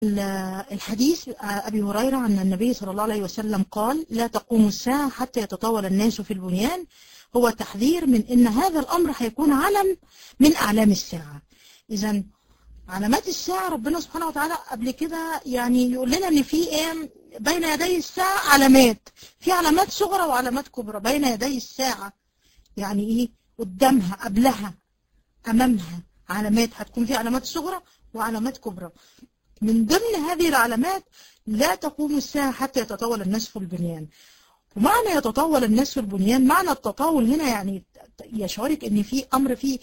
الحديث أبي هريرة عن النبي صلى الله عليه وسلم قال لا تقوم الساعة حتى يتطاول الناس في البنيان هو تحذير من ان هذا الامر هيكون علم من اعلام الساعة اذا علامات الساعة ربنا سبحانه وتعالى قبل كده يعني يقول لنا ان في ايه بين يدي الساعة علامات في علامات صغرى وعلامات كبرى بين يدي الساعة يعني ايه قدامها قبلها امامها علامات هتكون في علامات صغرى وعلامات كبرى من ضمن هذه العلامات لا تقوم الساعة حتى يتطاول الناس في البنيان ومعنى يتطاول الناس في البنيان معنى التطاول هنا يعني يشعرك ان في امر فيه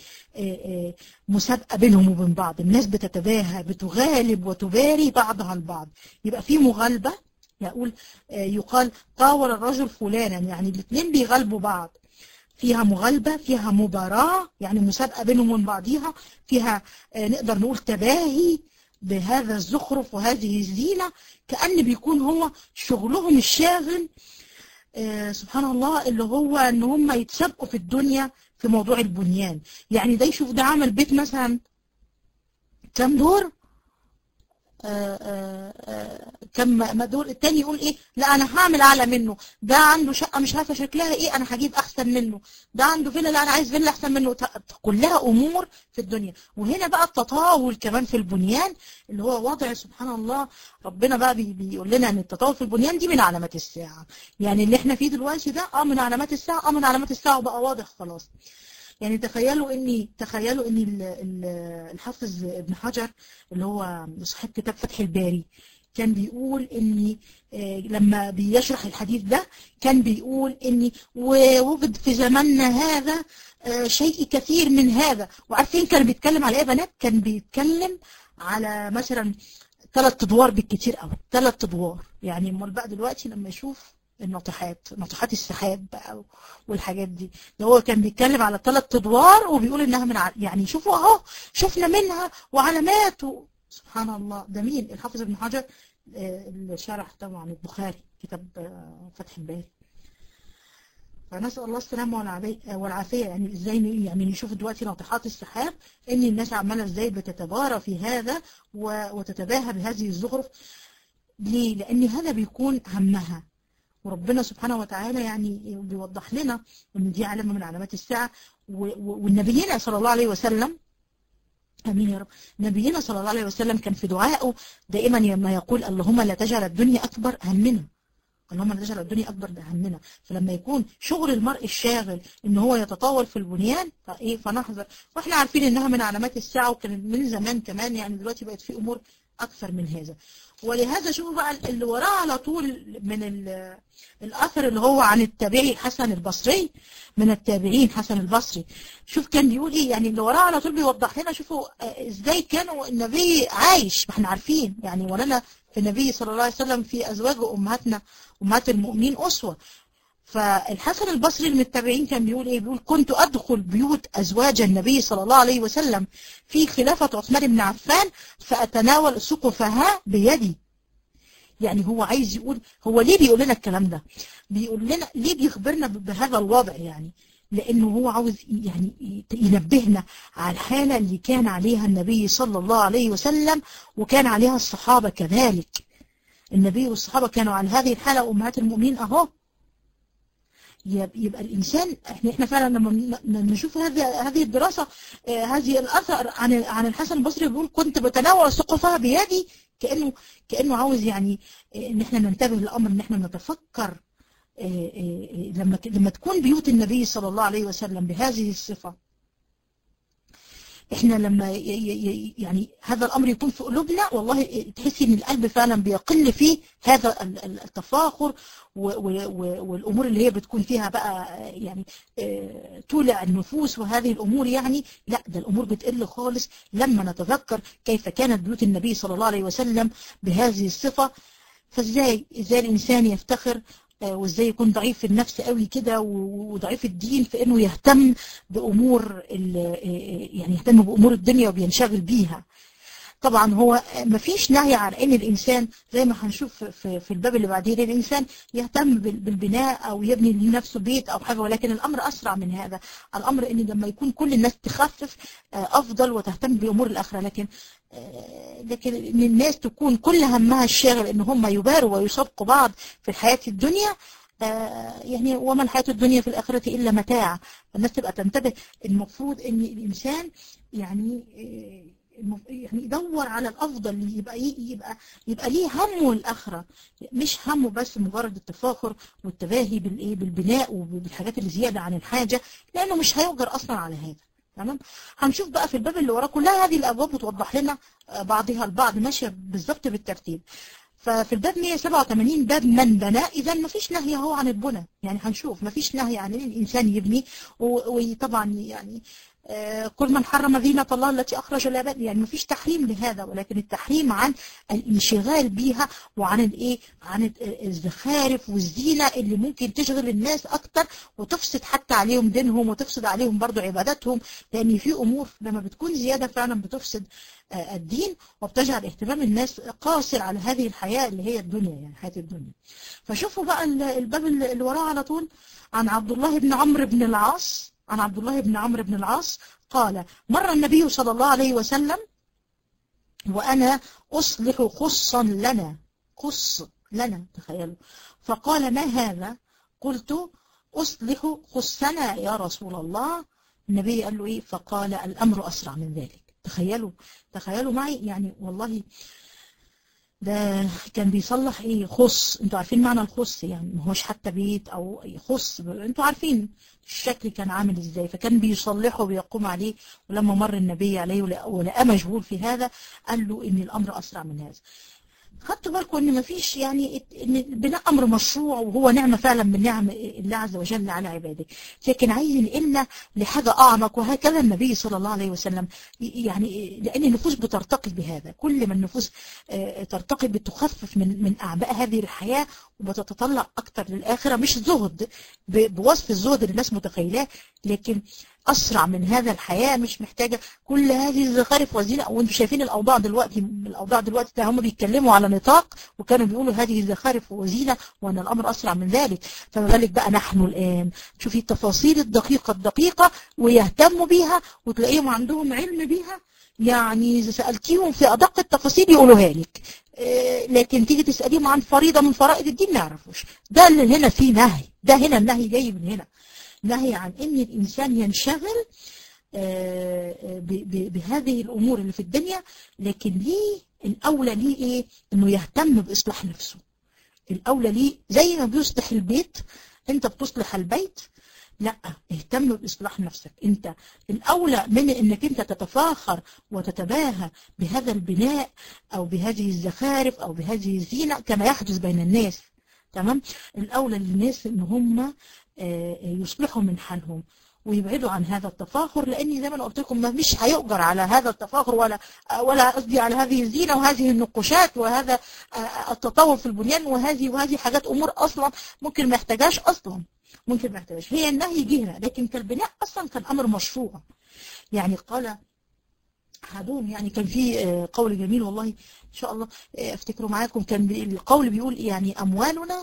مسابقه بينهم وبين بعض الناس بتتباهى بتغالب وتباري بعضها البعض يبقى في مغالبه يقول يقال طاول الرجل فلانا يعني الاثنين بيغالبوا بعض فيها مغالبة فيها مباراة يعني مسابقة بينهم وبين بعضيها فيها نقدر نقول تباهي بهذا الزخرف وهذه الزينة كأن بيكون هو شغلهم الشاغل آه سبحان الله اللي هو ان هم يتسابقوا في الدنيا في موضوع البنيان يعني ده يشوف ده عمل بيت مثلا كم دور آآ آآ كم دور التاني يقول ايه لا انا هعمل اعلى منه ده عنده شقه مش عارفه شكلها ايه انا هجيب احسن منه ده عنده فيلا لا انا عايز فيلا احسن منه كلها امور في الدنيا وهنا بقى التطاول كمان في البنيان اللي هو وضع سبحان الله ربنا بقى بي بيقول لنا ان التطاول في البنيان دي من علامات الساعه يعني اللي احنا فيه دلوقتي ده اه من علامات الساعه اه من علامات الساعه وبقى واضح خلاص يعني تخيلوا اني تخيلوا ان الحافظ ابن حجر اللي هو صاحب كتاب فتح الباري كان بيقول ان لما بيشرح الحديث ده كان بيقول ان ووجد في زماننا هذا شيء كثير من هذا وعارفين كان بيتكلم على ايه يا بنات كان بيتكلم على مثلا ثلاث ادوار بالكثير قوي ثلاث ادوار يعني امال بقى دلوقتي لما يشوف الناطحات ناطحات السحاب بقى والحاجات دي ده هو كان بيتكلم على ثلاث ادوار وبيقول انها من ع... يعني شوفوا اهو شفنا منها وعلامات و... سبحان الله ده مين الحافظ ابن حجر اللي شرح طبعا البخاري كتاب فتح الباري فنسأل الله السلامة والعافية يعني ازاي يعني نشوف دلوقتي ناطحات السحاب ان الناس عمالة ازاي بتتبارى في هذا وتتباهى بهذه الزخرف ليه؟ لان هذا بيكون همها وربنا سبحانه وتعالى يعني بيوضح لنا ان دي علامه من علامات الساعه والنبينا صلى الله عليه وسلم امين يا رب نبينا صلى الله عليه وسلم كان في دعائه دائما لما يقول اللهم لا تجعل الدنيا اكبر همنا اللهم لا تجعل الدنيا اكبر همنا فلما يكون شغل المرء الشاغل ان هو يتطاول في البنيان فايه فنحذر واحنا عارفين انها من علامات الساعه وكانت من زمان كمان يعني دلوقتي بقت في امور اكثر من هذا ولهذا شوفوا بقى اللي وراه على طول من الاثر اللي هو عن التابعي حسن البصري من التابعين حسن البصري شوف كان بيقول ايه يعني اللي وراه على طول بيوضح لنا شوفوا ازاي كانوا النبي عايش ما احنا عارفين يعني ولنا في النبي صلى الله عليه وسلم في ازواج امهاتنا امهات المؤمنين اسوه فالحسن البصري من التابعين كان بيقول ايه بيقول كنت ادخل بيوت ازواج النبي صلى الله عليه وسلم في خلافة عثمان بن عفان فاتناول سقفها بيدي يعني هو عايز يقول هو ليه بيقول لنا الكلام ده بيقول لنا ليه بيخبرنا بهذا الوضع يعني لانه هو عاوز يعني ينبهنا على الحالة اللي كان عليها النبي صلى الله عليه وسلم وكان عليها الصحابة كذلك النبي والصحابة كانوا على هذه الحالة امهات المؤمنين اهو يبقى الانسان احنا احنا فعلا لما نشوف هذه هذه الدراسه هذه الاثر عن عن الحسن البصري بيقول كنت بتناول سقفها بيدي كانه كانه عاوز يعني ان احنا ننتبه للامر ان احنا نتفكر لما لما تكون بيوت النبي صلى الله عليه وسلم بهذه الصفه احنا لما يعني هذا الامر يكون في قلوبنا والله تحسي ان القلب فعلا بيقل فيه هذا التفاخر والامور اللي هي بتكون فيها بقى يعني تولع النفوس وهذه الامور يعني لا ده الامور بتقل خالص لما نتذكر كيف كانت بيوت النبي صلى الله عليه وسلم بهذه الصفه فازاي ازاي الانسان يفتخر وازاي يكون ضعيف النفس قوي كده وضعيف الدين في انه يهتم بامور يعني يهتم بامور الدنيا وبينشغل بيها طبعا هو ما فيش نهي عن ان الانسان زي ما هنشوف في, في الباب اللي بعدين الانسان يهتم بالبناء او يبني لنفسه بيت او حاجه ولكن الامر اسرع من هذا الامر ان لما يكون كل الناس تخفف افضل وتهتم بامور الاخره لكن لكن ان الناس تكون كل همها الشاغل ان هم يباروا ويسابقوا بعض في الحياة الدنيا يعني وما الحياة الدنيا في الآخرة إلا متاع الناس تبقى تنتبه المفروض ان الإنسان يعني يعني يدور على الافضل يبقى يبقى يبقى ليه همه الاخره مش همه بس مجرد التفاخر والتباهي بالايه بالبناء وبالحاجات اللي زياده عن الحاجه لانه مش هيقدر اصلا على هذا تمام هنشوف بقى في الباب اللي وراه كلها هذه الابواب بتوضح لنا بعضها البعض ماشيه بالظبط بالترتيب ففي الباب 187 باب من بنى اذا ما فيش نهي اهو عن البنى يعني هنشوف ما فيش نهي عن الانسان يبني وطبعا يعني كل من حرم زينة الله التي أخرج العباد يعني مفيش تحريم لهذا ولكن التحريم عن الانشغال بيها وعن الايه عن الزخارف والزينة اللي ممكن تشغل الناس أكتر وتفسد حتى عليهم دينهم وتفسد عليهم برضو عباداتهم لأن في أمور لما بتكون زيادة فعلا بتفسد الدين وبتجعل اهتمام الناس قاصر على هذه الحياة اللي هي الدنيا يعني حياة الدنيا فشوفوا بقى الباب اللي وراه على طول عن عبد الله بن عمرو بن العاص عن عبد الله بن عمرو بن العاص قال مر النبي صلى الله عليه وسلم وأنا أصلح خصا لنا خص لنا تخيلوا فقال ما هذا قلت أصلح خصنا يا رسول الله النبي قال له إيه فقال الأمر أسرع من ذلك تخيلوا تخيلوا معي يعني والله ده كان بيصلح ايه خص انتوا عارفين معنى الخص يعني ما هوش حتى بيت او خص انتوا عارفين الشكل كان عامل ازاي فكان بيصلحه وبيقوم عليه ولما مر النبي عليه ولقى مجهول في هذا قال له ان الامر اسرع من هذا خدتوا بالكم ان مفيش يعني ان بناء امر مشروع وهو نعمه فعلا من نعم الله عز وجل على عباده لكن عايز ينقلنا لحاجه اعمق وهكذا النبي صلى الله عليه وسلم يعني لان النفوس بترتقي بهذا كل ما النفوس ترتقي بتخفف من من اعباء هذه الحياه وبتتطلع اكتر للاخره مش زهد بوصف الزهد اللي الناس متخيلاه لكن اسرع من هذا الحياه مش محتاجه كل هذه الزخارف والزينه وانتم شايفين الاوضاع دلوقتي الاوضاع دلوقتي ده هم بيتكلموا على نطاق وكانوا بيقولوا هذه زخارف وزينه وان الامر اسرع من ذلك فما بالك بقى نحن الان شوفي التفاصيل الدقيقه الدقيقه ويهتموا بيها وتلاقيهم عندهم علم بيها يعني إذا سألتيهم في أدق التفاصيل يقولوها لك إيه لكن تيجي تسأليهم عن فريضة من فرائض الدين ما يعرفوش ده اللي هنا فيه نهي ده هنا النهي جاي من هنا نهي عن ان الانسان ينشغل بهذه الامور اللي في الدنيا لكن ليه الاولى ليه ايه انه يهتم باصلاح نفسه الاولى ليه زي ما بيصلح البيت انت بتصلح البيت لا اهتم باصلاح نفسك انت الاولى من انك انت تتفاخر وتتباهى بهذا البناء او بهذه الزخارف او بهذه الزينه كما يحدث بين الناس تمام الاولى للناس ان هم يصلحوا من حالهم ويبعدوا عن هذا التفاخر لاني زي ما قلت لكم مش هيؤجر على هذا التفاخر ولا ولا قصدي على هذه الزينه وهذه النقوشات وهذا التطور في البنيان وهذه وهذه حاجات امور اصلا ممكن ما يحتاجهاش اصلا ممكن ما يحتاجهاش هي النهي جه هنا لكن كالبناء اصلا كان امر مشروع يعني قال احدهم يعني كان في قول جميل والله ان شاء الله افتكروا معاكم كان القول بيقول يعني اموالنا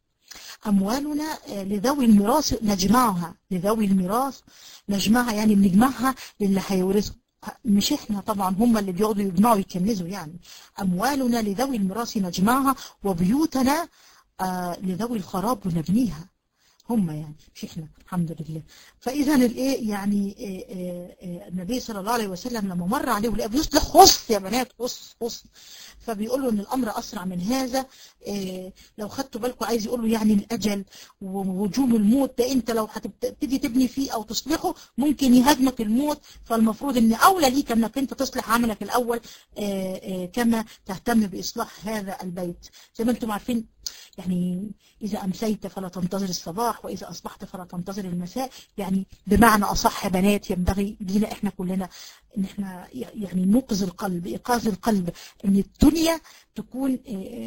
أموالنا لذوي الميراث نجمعها لذوي الميراث نجمعها يعني بنجمعها للي هيورثوا مش احنا طبعا هم اللي بيقعدوا يجمعوا يكنزوا يعني أموالنا لذوي الميراث نجمعها وبيوتنا آه لذوي الخراب نبنيها هم يعني مش احنا الحمد لله فاذا الايه يعني إيه إيه النبي صلى الله عليه وسلم لما مر عليه ولقى بيصلح خص يا بنات خص خص فبيقول له ان الامر اسرع من هذا إيه لو خدتوا بالكم عايز يقول له يعني الاجل وهجوم الموت ده انت لو هتبتدي تبني فيه او تصلحه ممكن يهاجمك الموت فالمفروض ان اولى ليك انك انت تصلح عملك الاول كما تهتم باصلاح هذا البيت زي ما انتم عارفين يعني إذا أمسيت فلا تنتظر الصباح وإذا أصبحت فلا تنتظر المساء يعني بمعنى أصح بنات ينبغي لينا إحنا كلنا إن إحنا يعني نوقظ القلب إيقاظ القلب إن الدنيا تكون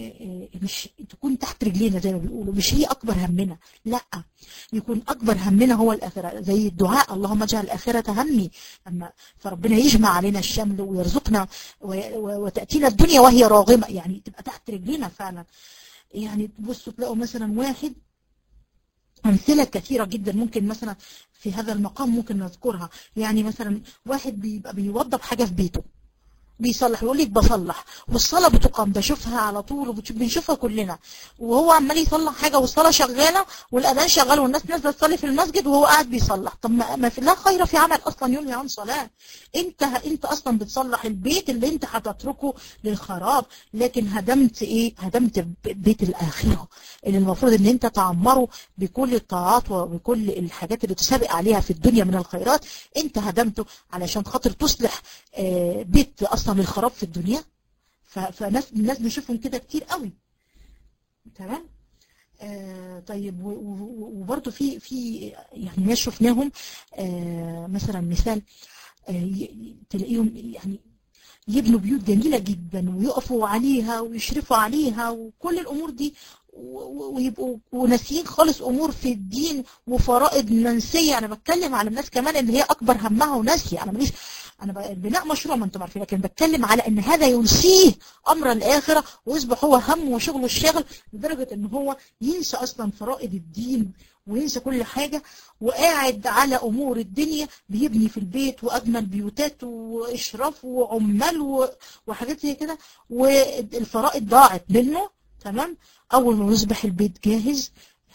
مش تكون تحت رجلينا زي ما بيقولوا مش هي أكبر همنا لا يكون أكبر همنا هو الآخرة زي الدعاء اللهم اجعل الآخرة همي أما فربنا يجمع علينا الشمل ويرزقنا وتأتينا الدنيا وهي راغمة يعني تبقى تحت رجلينا فعلا يعني تبصوا تلاقوا مثلا واحد أمثلة كثيرة جدا ممكن مثلا في هذا المقام ممكن نذكرها يعني مثلا واحد بيبقى بيوضب حاجة في بيته بيصلح يقول لك بصلح والصلاة بتقام بشوفها على طول وبنشوفها كلنا وهو عمال يصلح حاجة والصلاة شغالة والأذان شغال والناس نازلة تصلي في المسجد وهو قاعد بيصلح طب ما في لا خير في عمل أصلا ينهي عن صلاة انت انت أصلا بتصلح البيت اللي انت هتتركه للخراب لكن هدمت ايه هدمت بيت الآخرة اللي المفروض ان انت تعمره بكل الطاعات وبكل الحاجات اللي تسابق عليها في الدنيا من الخيرات انت هدمته علشان خاطر تصلح بيت اصلا للخراب في الدنيا فناس الناس بنشوفهم كده كتير قوي تمام آه طيب وبرضه في في يعني ناس شفناهم آه مثلا مثال آه تلاقيهم يعني يبنوا بيوت جميلة جدا ويقفوا عليها ويشرفوا عليها وكل الأمور دي ويبقوا وناسيين خالص امور في الدين وفرائض منسيه انا بتكلم على الناس كمان اللي هي اكبر همها وناسيه انا ماليش انا البناء مشروع ما انتم عارفين لكن بتكلم على ان هذا ينسيه امر الاخره ويصبح هو هم وشغله الشاغل لدرجه ان هو ينسى اصلا فرائض الدين وينسى كل حاجة وقاعد على أمور الدنيا بيبني في البيت وأجمل بيوتات وإشراف وعمال وحاجات زي كده والفرائض ضاعت منه تمام أول ما يصبح البيت جاهز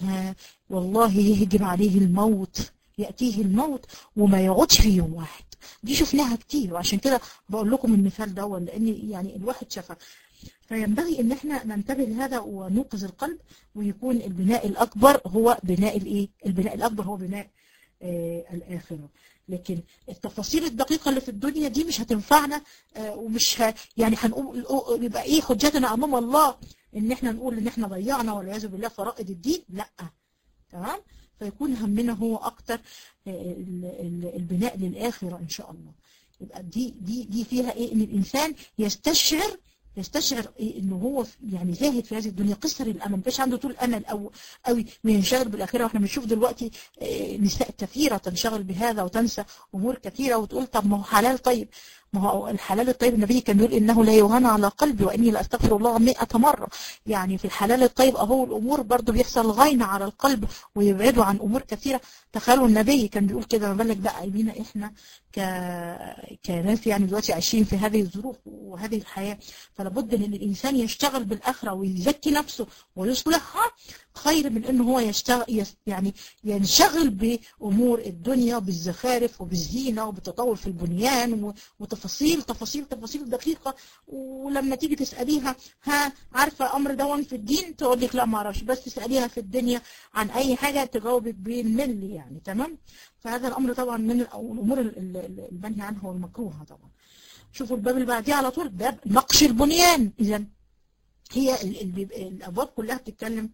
والله يهجم عليه الموت يأتيه الموت وما يقعدش في يوم واحد دي شفناها كتير وعشان كده بقول لكم المثال ده لأن يعني الواحد شافها فينبغي ان احنا ننتبه لهذا ونوقظ القلب ويكون البناء الاكبر هو بناء الايه البناء الاكبر هو بناء آه الاخره لكن التفاصيل الدقيقه اللي في الدنيا دي مش هتنفعنا آه ومش ه... يعني هنقول يبقى ايه حجتنا امام الله ان احنا نقول ان احنا ضيعنا والعياذ بالله فرائض الدين لا تمام فيكون همنا هو اكتر آه البناء للاخره ان شاء الله يبقى دي دي دي فيها ايه ان الانسان يستشعر يستشعر إيه انه هو يعني زاهد في هذه الدنيا قصر الامل مفيش عنده طول امل او قوي وينشغل بالاخره واحنا بنشوف دلوقتي نساء كثيره تنشغل بهذا وتنسى امور كثيره وتقول طب ما هو حلال طيب ما هو الحلال الطيب النبي كان بيقول انه لا يهان على قلبي واني لا استغفر الله 100 مره يعني في الحلال الطيب اهو الامور برضو بيحصل غين على القلب ويبعدوا عن امور كثيره تخيلوا النبي كان بيقول كده ما بالك بقى بينا احنا ك... كناس يعني دلوقتي عايشين في هذه الظروف وهذه الحياه فلابد ان الانسان يشتغل بالاخره ويزكي نفسه ويصلحها خير من انه هو يشتغل يعني ينشغل بامور الدنيا بالزخارف وبالزينه وبالتطور في البنيان وتفاصيل تفاصيل تفاصيل دقيقه ولما تيجي تساليها ها عارفه امر دون في الدين تقول لك لا ما اعرفش بس تساليها في الدنيا عن اي حاجه تجاوبك بالملي يعني تمام فهذا الامر طبعا من الامور المنهي عنها والمكروهه طبعا شوفوا الباب اللي بعديه على طول باب نقش البنيان اذا هي الابواب كلها بتتكلم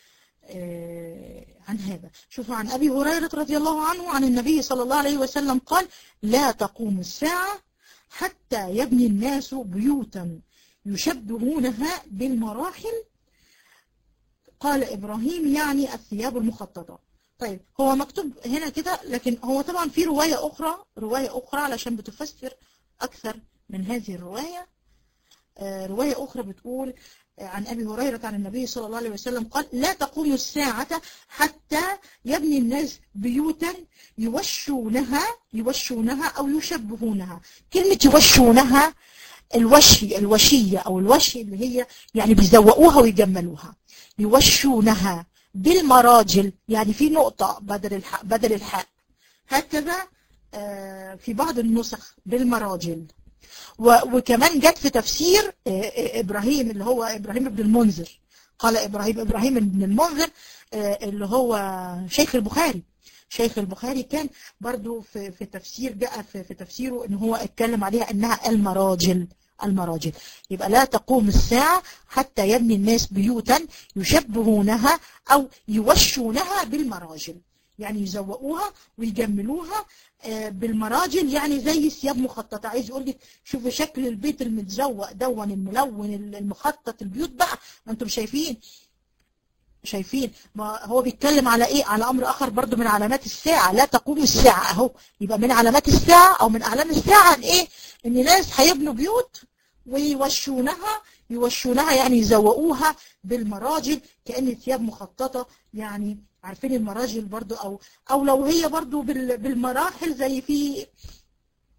عن هذا شوفوا عن أبي هريرة رضي الله عنه عن النبي صلى الله عليه وسلم قال لا تقوم الساعة حتى يبني الناس بيوتا يشبهونها بالمراحل قال إبراهيم يعني الثياب المخططة طيب هو مكتوب هنا كده لكن هو طبعا في رواية أخرى رواية أخرى علشان بتفسر أكثر من هذه الرواية رواية أخرى بتقول عن أبي هريرة عن النبي صلى الله عليه وسلم قال لا تقوم الساعة حتى يبني الناس بيوتا يوشونها يوشونها أو يشبهونها كلمة يوشونها الوشي الوشية أو الوشي اللي هي يعني بيزوقوها ويجملوها يوشونها بالمراجل يعني في نقطة بدل الحق بدل الحق هكذا في بعض النسخ بالمراجل وكمان جت في تفسير إبراهيم اللي هو إبراهيم بن المنذر قال إبراهيم إبراهيم بن المنذر اللي هو شيخ البخاري شيخ البخاري كان برضو في, في تفسير جاء في, في تفسيره ان هو اتكلم عليها انها المراجل المراجل يبقى لا تقوم الساعة حتى يبني الناس بيوتا يشبهونها او يوشونها بالمراجل يعني يزوقوها ويجملوها بالمراجل يعني زي ثياب مخططة عايز يقول لك شوفوا شكل البيت المتزوق دون الملون المخطط البيوت بقى ما انتم شايفين شايفين ما هو بيتكلم على ايه على امر اخر برضو من علامات الساعة لا تقوم الساعة اهو يبقى من علامات الساعة او من اعلام الساعة ان ايه ان ناس هيبنوا بيوت ويوشونها يوشونها يعني يزوقوها بالمراجل كأن ثياب مخططة يعني عارفين المراجل برضو او او لو هي برضو بالمراحل زي في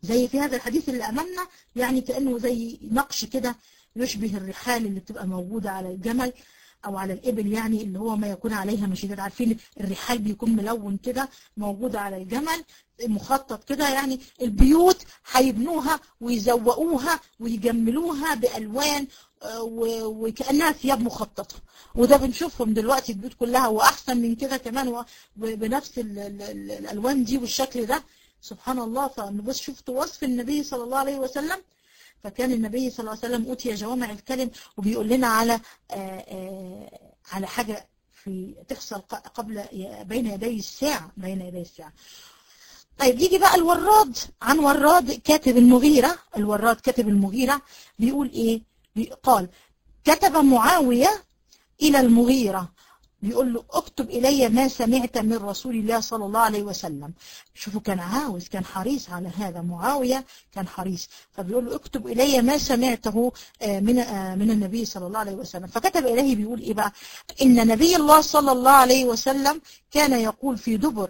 زي في هذا الحديث اللي أمامنا يعني كأنه زي نقش كده يشبه الرحال اللي بتبقى موجودة على الجمل او على الابل يعني اللي هو ما يكون عليها مشيدات عارفين الرحال بيكون ملون كده موجود على الجمل مخطط كده يعني البيوت هيبنوها ويزوقوها ويجملوها بالوان وكانها ثياب مخططه وده بنشوفهم دلوقتي البيوت كلها واحسن من كده كمان بنفس ال ال ال الالوان دي والشكل ده سبحان الله فنبص شفت وصف النبي صلى الله عليه وسلم فكان النبي صلى الله عليه وسلم أوتي جوامع الكلم وبيقول لنا على آآ آآ على حاجة في تحصل قبل بين يدي الساعة بين يدي الساعة طيب يجي بقى الوراد عن وراد كاتب المغيرة الوراد كاتب المغيرة بيقول ايه قال كتب معاوية إلى المغيرة بيقول له اكتب إلي ما سمعت من رسول الله صلى الله عليه وسلم شوفوا كان عاوز كان حريص على هذا معاوية كان حريص فبيقول له اكتب إلي ما سمعته من من النبي صلى الله عليه وسلم فكتب إليه بيقول إيه بقى إن نبي الله صلى الله عليه وسلم كان يقول في دبر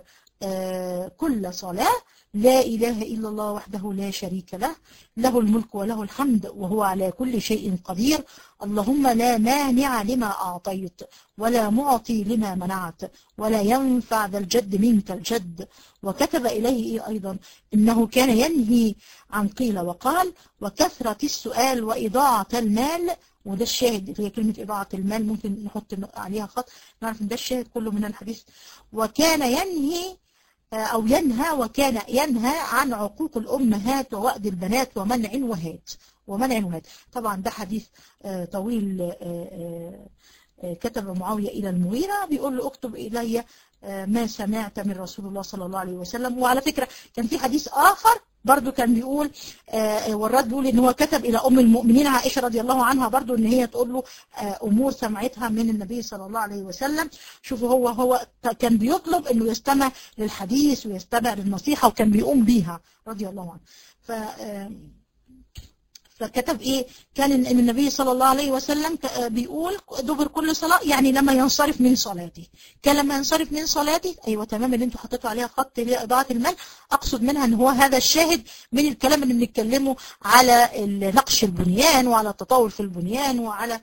كل صلاة لا إله إلا الله وحده لا شريك له له الملك وله الحمد وهو على كل شيء قدير اللهم لا مانع لما أعطيت ولا معطي لما منعت ولا ينفع ذا الجد منك الجد وكتب إليه إيه أيضا إنه كان ينهي عن قيل وقال وكثرة السؤال وإضاعة المال وده الشاهد هي كلمة إضاعة المال ممكن نحط عليها خط نعرف إن ده الشاهد كله من الحديث وكان ينهي أو ينهى وكان ينهى عن عقوق الأمهات ووأد البنات ومنع وهات ومنع وهات طبعا ده حديث طويل كتب معاوية إلى المغيرة بيقول له اكتب إلي ما سمعت من رسول الله صلى الله عليه وسلم وعلى فكرة كان في حديث آخر برضو كان بيقول آه والرد بيقول ان هو كتب الى ام المؤمنين عائشة رضي الله عنها برضو ان هي تقول له آه امور سمعتها من النبي صلى الله عليه وسلم شوفوا هو هو كان بيطلب انه يستمع للحديث ويستمع للنصيحة وكان بيقوم بيها رضي الله عنه ف آه فكتب ايه كان ان النبي صلى الله عليه وسلم بيقول دبر كل صلاة يعني لما ينصرف من صلاته كان لما ينصرف من صلاته ايوه تمام اللي انتوا حطيتوا عليها خط اللي اضاعه المال اقصد منها ان هو هذا الشاهد من الكلام اللي بنتكلمه على نقش البنيان وعلى التطور في البنيان وعلى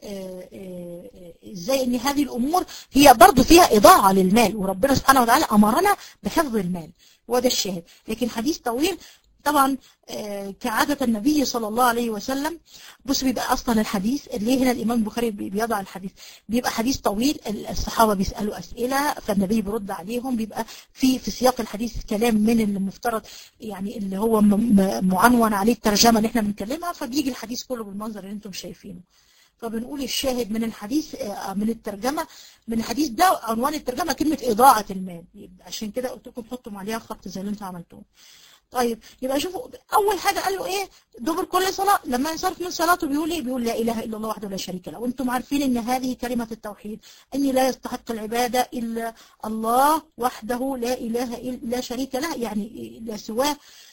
ازاي ان هذه الامور هي برضو فيها اضاعة للمال وربنا سبحانه وتعالى امرنا بحفظ المال وده الشاهد لكن حديث طويل طبعا كعادة النبي صلى الله عليه وسلم بص بيبقى أصلا الحديث اللي هنا الإمام البخاري بيضع الحديث بيبقى حديث طويل الصحابة بيسألوا أسئلة فالنبي بيرد عليهم بيبقى في في سياق الحديث كلام من المفترض يعني اللي هو معنون عليه الترجمة اللي احنا بنتكلمها فبيجي الحديث كله بالمنظر اللي انتم شايفينه فبنقول الشاهد من الحديث من الترجمة من الحديث ده عنوان الترجمة كلمة إضاعة المال عشان كده قلت لكم حطوا عليها خط زي اللي انتم عملتوه طيب يبقى شوفوا اول حاجه قال له ايه دبر كل صلاه لما ينصرف من صلاته بيقول ايه بيقول لا اله الا الله وحده لا شريك له وانتم عارفين ان هذه كلمه التوحيد ان لا يستحق العباده الا الله وحده لا اله الا لا شريك له يعني لا سواه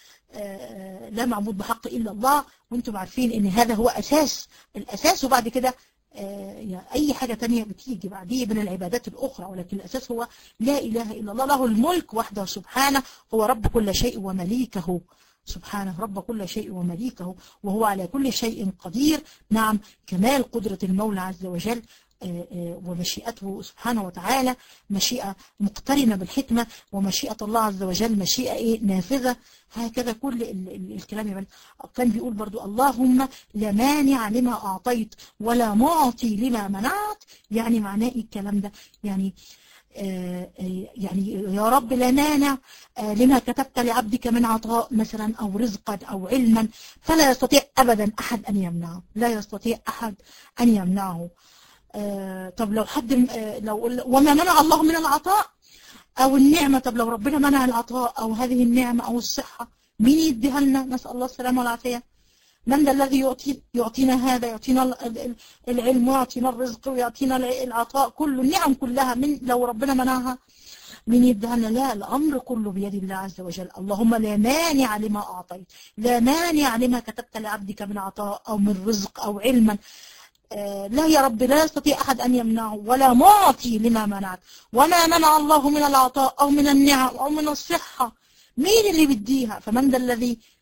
لا معبود بحق الا الله وانتم عارفين ان هذا هو اساس الاساس وبعد كده يعني أي حاجة تانية بتيجي بعديه من العبادات الأخرى ولكن الأساس هو لا إله إلا الله له الملك وحده سبحانه هو رب كل شيء ومليكه سبحانه رب كل شيء ومليكه وهو على كل شيء قدير نعم كمال قدرة المولى عز وجل ومشيئته سبحانه وتعالى مشيئة مقترنة بالحكمة ومشيئة الله عز وجل مشيئة إيه نافذة هكذا كل ال ال الكلام يبقى كان بيقول برضو اللهم لا مانع لما أعطيت ولا معطي لما منعت يعني معناه إيه الكلام ده يعني آه يعني يا رب لا مانع آه لما كتبت لعبدك من عطاء مثلا أو رزقا أو علما فلا يستطيع أبدا أحد أن يمنعه لا يستطيع أحد أن يمنعه آه طب لو حد لو وما منع الله من العطاء او النعمة طب لو ربنا منع العطاء او هذه النعمة او الصحة مين يديها لنا نسأل الله السلامة والعافية من ذا الذي يعطي يعطينا هذا يعطينا العلم ويعطينا الرزق ويعطينا العطاء كله النعم كلها من لو ربنا منعها مين يديها لنا لا الامر كله بيد الله عز وجل اللهم لا مانع لما اعطيت لا مانع لما كتبت لعبدك من عطاء او من رزق او علما لا يا رب لا يستطيع أحد أن يمنعه ولا معطي لما منعت وما منع الله من العطاء أو من النعم أو من الصحة مين اللي بديها فمن ذا الذي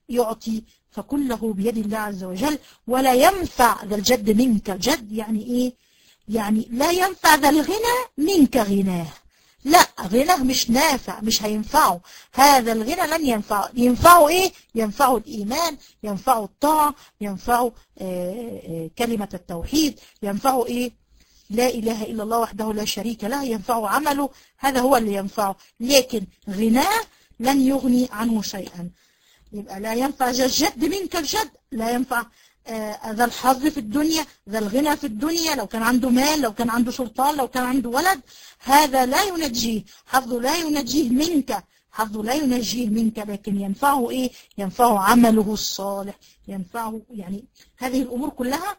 يعطي فكله بيد الله عز وجل ولا ينفع ذا الجد منك الجد يعني ايه يعني لا ينفع ذا الغنى منك غناه لا غناه مش نافع مش هينفعه هذا الغنى لن ينفعه ينفعه ايه ينفعه الايمان ينفعه الطاعة ينفعه آآ آآ كلمة التوحيد ينفعه ايه لا اله الا الله وحده لا شريك له ينفعه عمله هذا هو اللي ينفعه لكن غناه لن يغني عنه شيئا يبقى لا ينفع ذا الجد منك الجد لا ينفع ذا الحظ في الدنيا ذا الغنى في الدنيا لو كان عنده مال لو كان عنده سلطان لو كان عنده ولد هذا لا ينجيه حظه لا ينجيه منك حظه لا ينجيه منك لكن ينفعه ايه ينفعه عمله الصالح ينفعه يعني هذه الامور كلها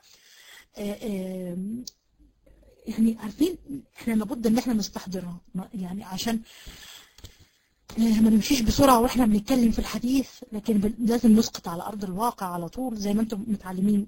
يعني عارفين احنا لابد ان احنا نستحضرها يعني عشان ما نمشيش بسرعة واحنا بنتكلم في الحديث لكن لازم نسقط على أرض الواقع على طول زي ما انتم متعلمين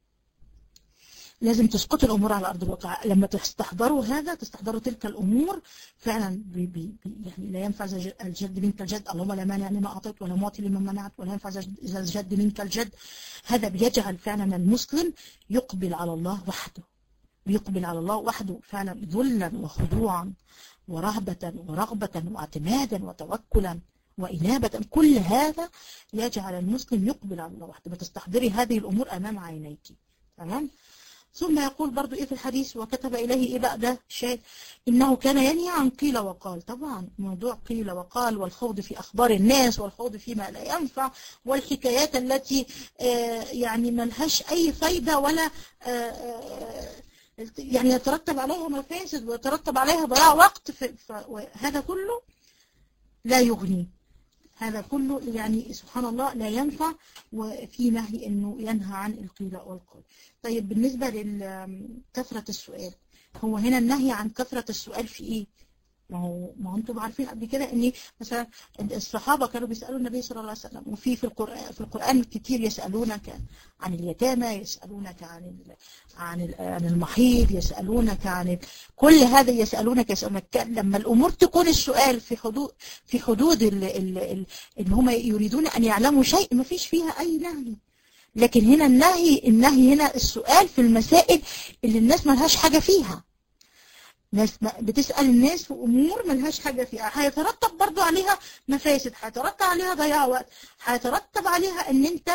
لازم تسقطوا الأمور على أرض الواقع لما تستحضروا هذا تستحضروا تلك الأمور فعلا بي بي يعني لا ينفع الجد منك الجد اللهم لا مانع لما أعطيت ولا معطي لما منعت ولا ينفع الجد منك الجد هذا بيجعل فعلا المسلم يقبل على الله وحده بيقبل على الله وحده فعلا ذلا وخضوعا ورهبة ورغبة واعتمادا وتوكلا وإنابة كل هذا يجعل المسلم يقبل على الله وحده بتستحضري هذه الأمور أمام عينيك تمام ثم يقول برضو إيه في الحديث وكتب إليه إيه بقى ده شيء إنه كان ينهي عن قيل وقال طبعا موضوع قيل وقال والخوض في أخبار الناس والخوض فيما لا ينفع والحكايات التي آه يعني ملهاش أي فايدة ولا آه آه يعني يترتب عليها مفاسد ويترتب عليها ضياع وقت هذا كله لا يغني هذا كله يعني سبحان الله لا ينفع وفي نهي انه ينهى عن القيل والقول طيب بالنسبة لكثرة السؤال هو هنا النهي عن كثرة السؤال في ايه ما هو ما هو انتم عارفين قبل كده ان مثلا الصحابه كانوا بيسالوا النبي صلى الله عليه وسلم وفي في القران في القران كتير يسالونك عن اليتامى يسالونك عن عن عن المحيض يسالونك عن كل هذا يسالونك يسالونك لما الامور تكون السؤال في حدود في حدود ان هم يريدون ان يعلموا شيء ما فيش فيها اي نهي لكن هنا النهي النهي هنا السؤال في المسائل اللي الناس ما لهاش حاجه فيها ناس بتسأل الناس في أمور ملهاش حاجة فيها هيترتب برضو عليها مفاسد هيترتب عليها ضياع وقت هيترتب عليها ان انت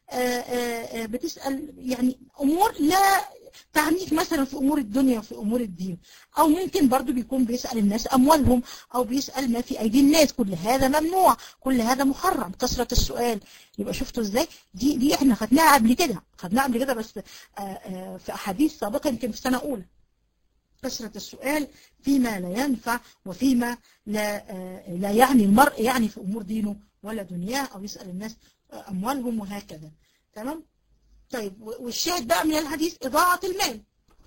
آآ آآ بتسأل يعني أمور لا تعنيك مثلا في أمور الدنيا وفي أمور الدين أو ممكن برضو بيكون بيسأل الناس أموالهم أو بيسأل ما في أيدي الناس كل هذا ممنوع كل هذا محرم كثرة السؤال يبقى شفتوا ازاي دي دي احنا خدناها قبل كده خدناها قبل كده بس آآ في أحاديث سابقة يمكن في سنة أولى كثرة السؤال فيما لا ينفع وفيما لا لا يعني المرء يعني في أمور دينه ولا دنياه أو يسأل الناس أموالهم وهكذا تمام طيب والشاهد بقى من الحديث إضاعة المال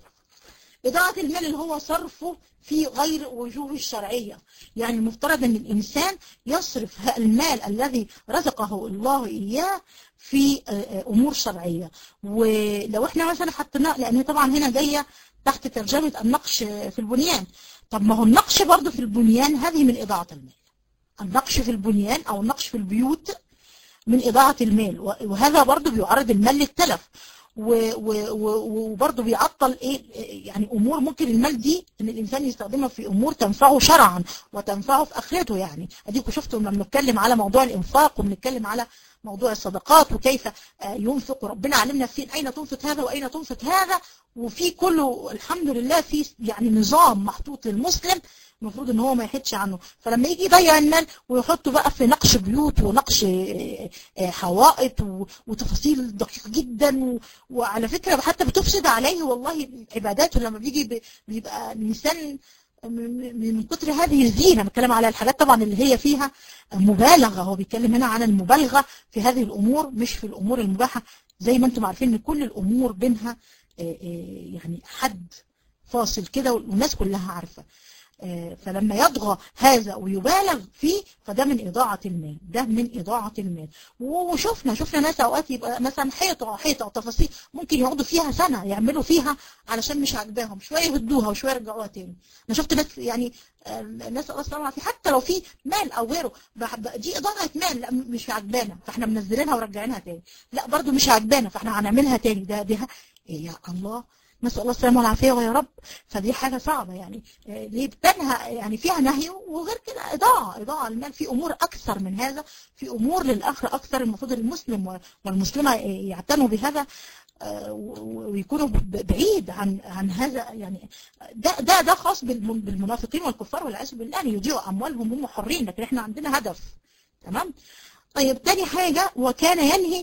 إضاعة المال اللي هو صرفه في غير وجوه الشرعية يعني المفترض أن الإنسان يصرف المال الذي رزقه الله إياه في أمور شرعية ولو احنا مثلا حطينا لأن طبعا هنا جاية تحت ترجمة النقش في البنيان طب ما هو النقش برضه في البنيان هذه من إضاعة المال النقش في البنيان أو النقش في البيوت من إضاعة المال وهذا برضه بيعرض المال للتلف وبرضه بيعطل ايه يعني امور ممكن المال دي ان الانسان يستخدمها في امور تنفعه شرعا وتنفعه في اخرته يعني اديكم شفتوا لما بنتكلم على موضوع الانفاق وبنتكلم على موضوع الصدقات وكيف ينفق وربنا علمنا في اين تنفق هذا واين تنفق هذا وفي كله الحمد لله في يعني نظام محطوط للمسلم المفروض ان هو ما يحدش عنه فلما يجي يضيع المال ويحطه بقى في نقش بيوت ونقش حوائط وتفاصيل دقيقه جدا وعلى فكره حتى بتفسد عليه والله عباداته لما بيجي بيبقى الانسان من كتر هذه الزينة بتكلم على الحاجات طبعا اللي هي فيها مبالغة هو بيتكلم هنا عن المبالغة في هذه الأمور مش في الأمور المباحة زي ما انتم عارفين ان كل الأمور بينها يعني حد فاصل كده والناس كلها عارفة فلما يطغى هذا ويبالغ فيه فده من إضاعة المال ده من إضاعة المال وشفنا شفنا ناس أوقات يبقى مثلا حيطة حيطة وتفاصيل ممكن يقعدوا فيها سنة يعملوا فيها علشان مش عاجباهم شوية يهدوها وشوية يرجعوها تاني أنا شفت ناس يعني الناس أصلا في حتى لو في مال أو غيره دي إضاعة مال لا مش عاجبانا فاحنا منزلينها وراجعينها تاني لا برضو مش عاجبانا فاحنا هنعملها تاني ده دي إيه يا الله نسأل الله السلامة والعافية يا رب فدي حاجة صعبة يعني ليه بتنهى يعني فيها نهي وغير كده إضاعة إضاعة المال في أمور أكثر من هذا في أمور للآخرة أكثر المفروض المسلم والمسلمة يعتنوا بهذا ويكونوا بعيد عن عن هذا يعني ده ده ده خاص بالمنافقين والكفار والعياذ بالله يعني يضيعوا أموالهم هم حرين لكن احنا عندنا هدف تمام طيب تاني حاجة وكان ينهي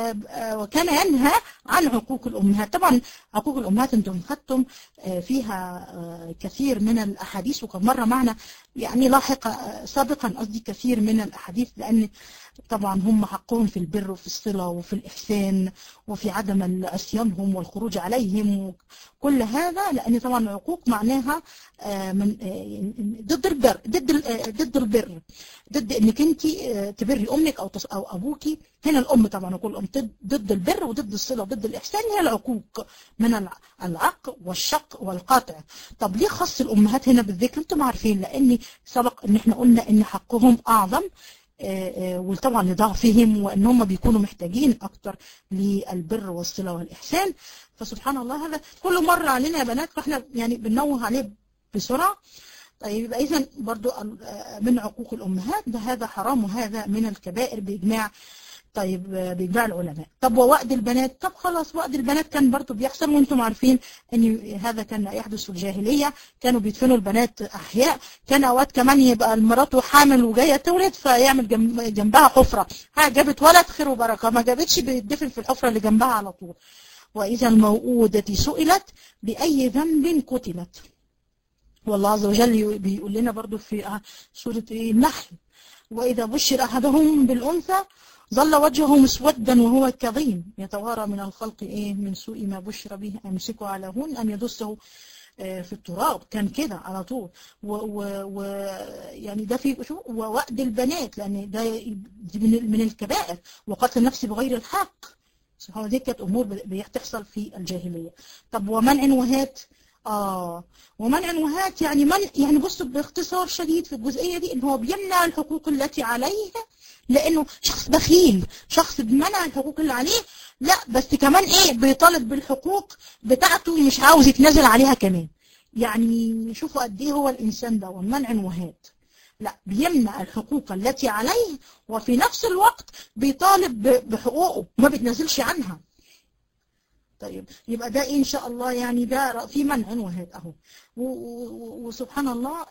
وكان ينهى عن عقوق الأمهات طبعا عقوق الأمهات انتم خدتم فيها كثير من الأحاديث وكان مرة معنا يعني لاحقا سابقا قصدي كثير من الأحاديث لأن طبعا هم حقهم في البر وفي الصلة وفي الإحسان وفي عدم عصيانهم والخروج عليهم كل هذا لأن طبعا العقوق معناها من ضد البر ضد ضد البر ضد انك انت تبري امك او او ابوكي هنا الام طبعا نقول الام ضد البر وضد الصله وضد الاحسان هي العقوق من العق والشق والقطع طب ليه خص الامهات هنا بالذكر انتم عارفين لان سبق ان احنا قلنا ان حقهم اعظم وطبعا لضعفهم وان هم بيكونوا محتاجين اكتر للبر والصله والاحسان فسبحان الله هذا كل مره علينا يا بنات فاحنا يعني بننوه عليه بسرعه طيب يبقى اذا برضو من عقوق الامهات ده هذا حرام وهذا من الكبائر باجماع طيب باجماع العلماء طب ووأد البنات طب خلاص وأد البنات كان برضو بيحصل وانتم عارفين ان هذا كان يحدث في الجاهليه كانوا بيدفنوا البنات احياء كان اوقات كمان يبقى المرات حامل وجايه تولد فيعمل جنبها حفره ها جابت ولد خير وبركه ما جابتش بيدفن في الحفره اللي جنبها على طول واذا الموءودة سئلت باي ذنب قتلت والله عز وجل بيقول لنا برضو في سورة النحل وإذا بشر أحدهم بالأنثى ظل وجهه مسودا وهو كظيم يتوارى من الخلق إيه من سوء ما بشر به أمسكه على هون أم يدسه في التراب كان كده على طول و يعني ده في شو ووأد البنات لأن ده من من الكبائر وقتل النفس بغير الحق سبحان دي كانت أمور بتحصل في الجاهلية طب ومنع وهات آه ومنع وهات يعني من يعني بصوا باختصار شديد في الجزئية دي إن هو بيمنع الحقوق التي عليه لأنه شخص بخيل شخص بمنع الحقوق اللي عليه لا بس كمان إيه بيطالب بالحقوق بتاعته مش عاوز يتنازل عليها كمان يعني شوفوا قد إيه هو الإنسان ده ومنع وهات لا بيمنع الحقوق التي عليه وفي نفس الوقت بيطالب بحقوقه وما بيتنازلش عنها طيب يبقى ده إن شاء الله يعني ده في منع وهات أهو وسبحان الله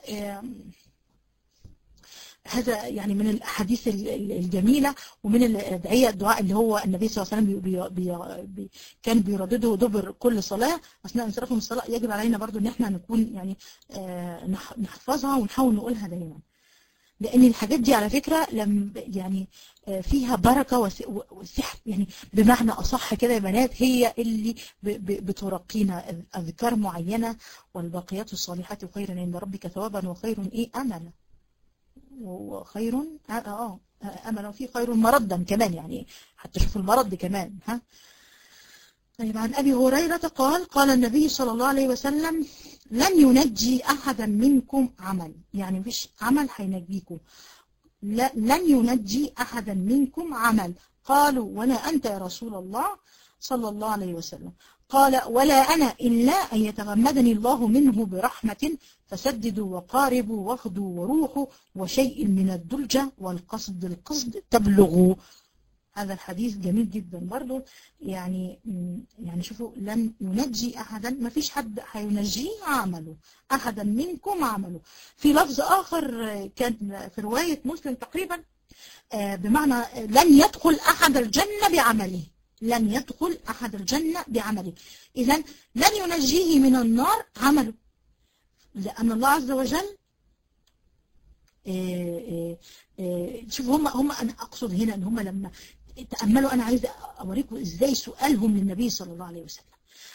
هذا يعني من الأحاديث الجميلة ومن الأدعية الدعاء اللي هو النبي صلى الله عليه وسلم بي بي بي كان بيردده دبر كل صلاة أثناء انصرافه من الصلاة يجب علينا برضو إن احنا نكون يعني نحفظها ونحاول نقولها دايما لأن الحاجات دي على فكرة لم يعني فيها بركة وسحر يعني بمعنى أصح كده يا بنات هي اللي بترقينا أذكار معينة والباقيات الصالحات خير عند ربك ثوابا وخير إيه أملا وخير اه اه امل وفي خير مردا كمان يعني حتى شوفوا المرض كمان ها طيب عن ابي هريره قال قال النبي صلى الله عليه وسلم لن ينجي احدا منكم عمل يعني مفيش عمل هينجيكم لن ينجي احدا منكم عمل قالوا ولا انت يا رسول الله صلى الله عليه وسلم قال ولا أنا إلا أن يتغمدني الله منه برحمة فسددوا وقاربوا واخدوا وروحوا وشيء من الدلجة والقصد القصد تبلغوا هذا الحديث جميل جدا برضو يعني يعني شوفوا لن ينجي أحدا ما فيش حد هينجيه عمله أحدا منكم عمله في لفظ آخر كان في رواية مسلم تقريبا بمعنى لن يدخل أحد الجنة بعمله لن يدخل أحد الجنة بعمله إذا لن ينجيه من النار عمله لأن الله عز وجل شوفوا هم هم أنا أقصد هنا أن هم لما تأملوا أنا عايز أوريكم إزاي سؤالهم للنبي صلى الله عليه وسلم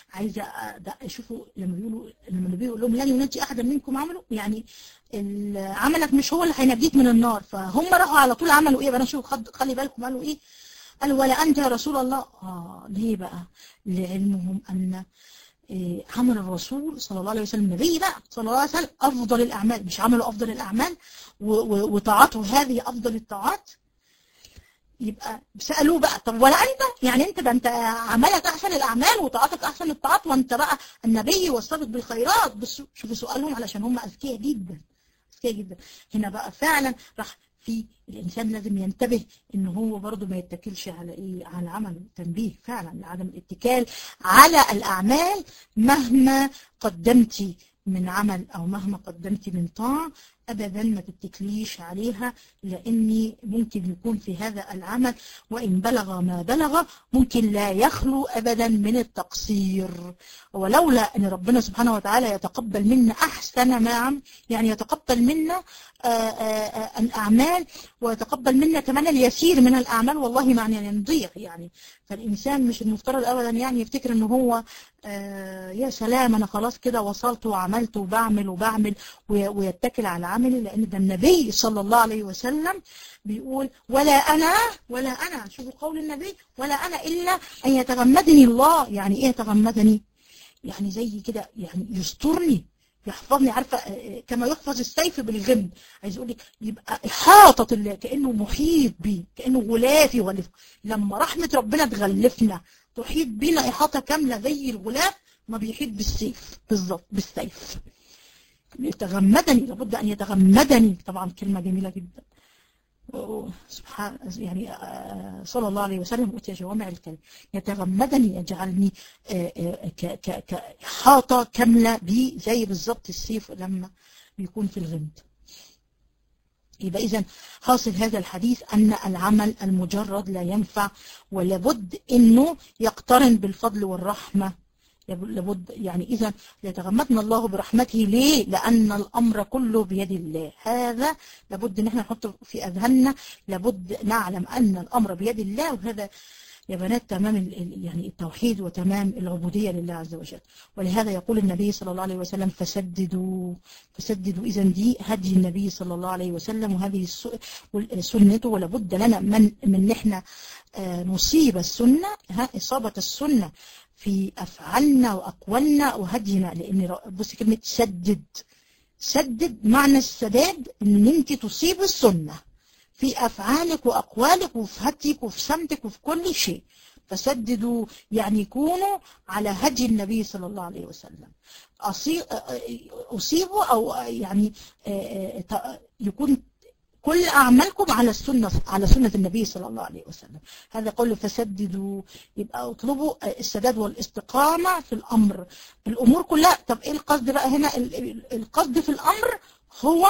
عايزه شوفوا لما بيقولوا لما النبي يقول لهم لن ينجي احدا منكم عمله يعني عملك مش هو اللي هينجيك من النار فهم راحوا على طول عملوا ايه بقى شوفوا خلي بالكم قالوا ايه قالوا ولا انت يا رسول الله اه ليه بقى لعلمهم ان إيه عمل الرسول صلى الله عليه وسلم النبي بقى صلى الله عليه وسلم افضل الاعمال مش عملوا افضل الاعمال وطاعته هذه افضل الطاعات يبقى سألوه بقى طب ولا أنت يعني أنت ده أنت عملك أحسن الأعمال وطاعتك أحسن الطاعات وأنت بقى النبي والسابق بالخيرات بس شوفوا سؤالهم علشان هم أذكياء جدا أذكياء جدا هنا بقى فعلا راح في الإنسان لازم ينتبه إن هو برضه ما يتكلش على إيه على عمل تنبيه فعلا لعدم الاتكال على الأعمال مهما قدمتي من عمل أو مهما قدمت من طاعة أبدا ما تتكليش عليها لأني ممكن يكون في هذا العمل وإن بلغ ما بلغ ممكن لا يخلو أبدا من التقصير ولولا أن ربنا سبحانه وتعالى يتقبل منا أحسن ما عم يعني يتقبل منا الأعمال ويتقبل منا كمان اليسير من الأعمال والله معنى ينضيع يعني فالإنسان مش المفترض أبدا يعني يفتكر أنه هو يا سلام أنا خلاص كده وصلت وعملت وبعمل وبعمل ويتكل على عملي لأن ده النبي صلى الله عليه وسلم بيقول ولا أنا ولا أنا شوفوا قول النبي ولا أنا إلا أن يتغمدني الله يعني إيه يتغمدني يعني زي كده يعني يسترني يحفظني عارفة كما يحفظ السيف بالغم عايز يقول لك يبقى إحاطة الله كأنه محيط بي كأنه غلافي غلف لما رحمة ربنا تغلفنا تحيط بينا إحاطة كاملة زي الغلاف ما بيحيط بالسيف بالظبط بالسيف يتغمدني لابد أن يتغمدني طبعا كلمة جميلة جدا سبحان يعني صلى الله عليه وسلم أتي جوامع الكلم يتغمدني يجعلني كحاطة كاملة بي زي بالظبط السيف لما بيكون في الغمد يبقى إذا حاصل هذا الحديث أن العمل المجرد لا ينفع ولابد أنه يقترن بالفضل والرحمة لابد يعني إذا يتغمدنا الله برحمته ليه؟ لأن الأمر كله بيد الله هذا لابد أن احنا نحط في أذهاننا لابد نعلم أن الأمر بيد الله وهذا يا بنات تمام يعني التوحيد وتمام العبودية لله عز وجل ولهذا يقول النبي صلى الله عليه وسلم فسددوا فسددوا إذا دي هدي النبي صلى الله عليه وسلم وهذه سنته ولابد لنا من من احنا نصيب السنة إصابة السنة في أفعالنا وأقوالنا وهدينا لأن بصي كلمة سدد سدد معنى السداد إن أنت تصيب السنة في أفعالك وأقوالك وفي هديك وفي سمتك وفي كل شيء فسددوا يعني يكونوا على هدي النبي صلى الله عليه وسلم أصيبوا أو يعني يكون كل أعمالكم على السنة على سنة النبي صلى الله عليه وسلم هذا قول فسددوا يبقى اطلبوا السداد والاستقامة في الأمر الأمور كلها طب إيه القصد بقى هنا القصد في الأمر هو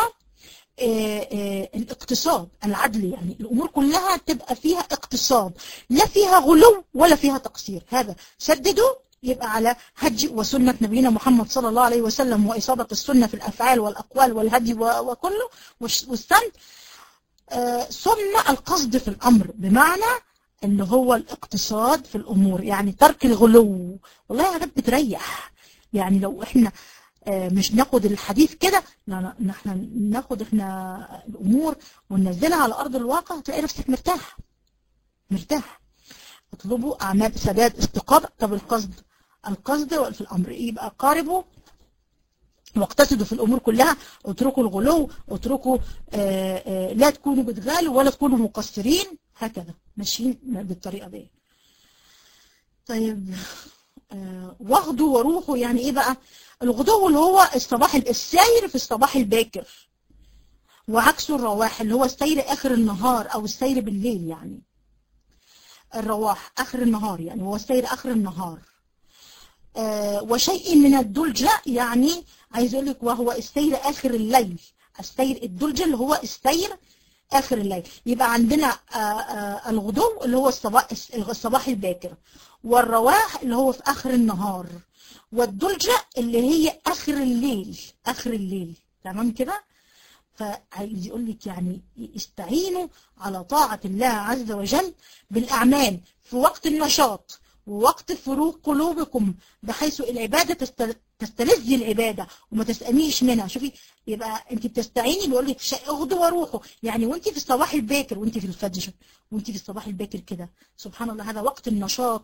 الاقتصاد العدل يعني الأمور كلها تبقى فيها اقتصاد لا فيها غلو ولا فيها تقصير هذا سددوا يبقى على هدي وسنة نبينا محمد صلى الله عليه وسلم وإصابة السنة في الأفعال والأقوال والهدي وكله والسند ثم القصد في الأمر بمعنى ان هو الاقتصاد في الأمور يعني ترك الغلو والله حاجات بتريح يعني لو احنا مش ناخد الحديث كده نحن ناخد احنا الأمور وننزلها على أرض الواقع تلاقي نفسك مرتاح مرتاح اطلبوا أعمال سداد استقامة طب القصد القصد في الأمر يبقى قاربوا واقتصدوا في الأمور كلها اتركوا الغلو اتركوا آآ آآ لا تكونوا بتغالوا ولا تكونوا مقصرين هكذا ماشيين بالطريقة دي طيب واخدوا وروحوا يعني ايه بقى الغدو اللي هو الصباح السير في الصباح الباكر وعكسه الرواح اللي هو السير اخر النهار او السير بالليل يعني الرواح اخر النهار يعني هو السير اخر النهار آه وشيء من الدلجة يعني عايز اقول لك وهو السير اخر الليل السير الدلجة اللي هو السير اخر الليل يبقى عندنا آه آه الغدو اللي هو الصباح الصباح الباكر والرواح اللي هو في اخر النهار والدلجة اللي هي اخر الليل اخر الليل تمام كده فعايز يقول لك يعني استعينوا على طاعة الله عز وجل بالأعمال في وقت النشاط ووقت فروغ قلوبكم بحيث العبادة تستلذ العبادة وما تسألنيش منها شوفي يبقى انت بتستعيني بيقول لك اغدوا وروحوا يعني وانت في الصباح الباكر وانت في الفجر وانت في الصباح الباكر كده سبحان الله هذا وقت النشاط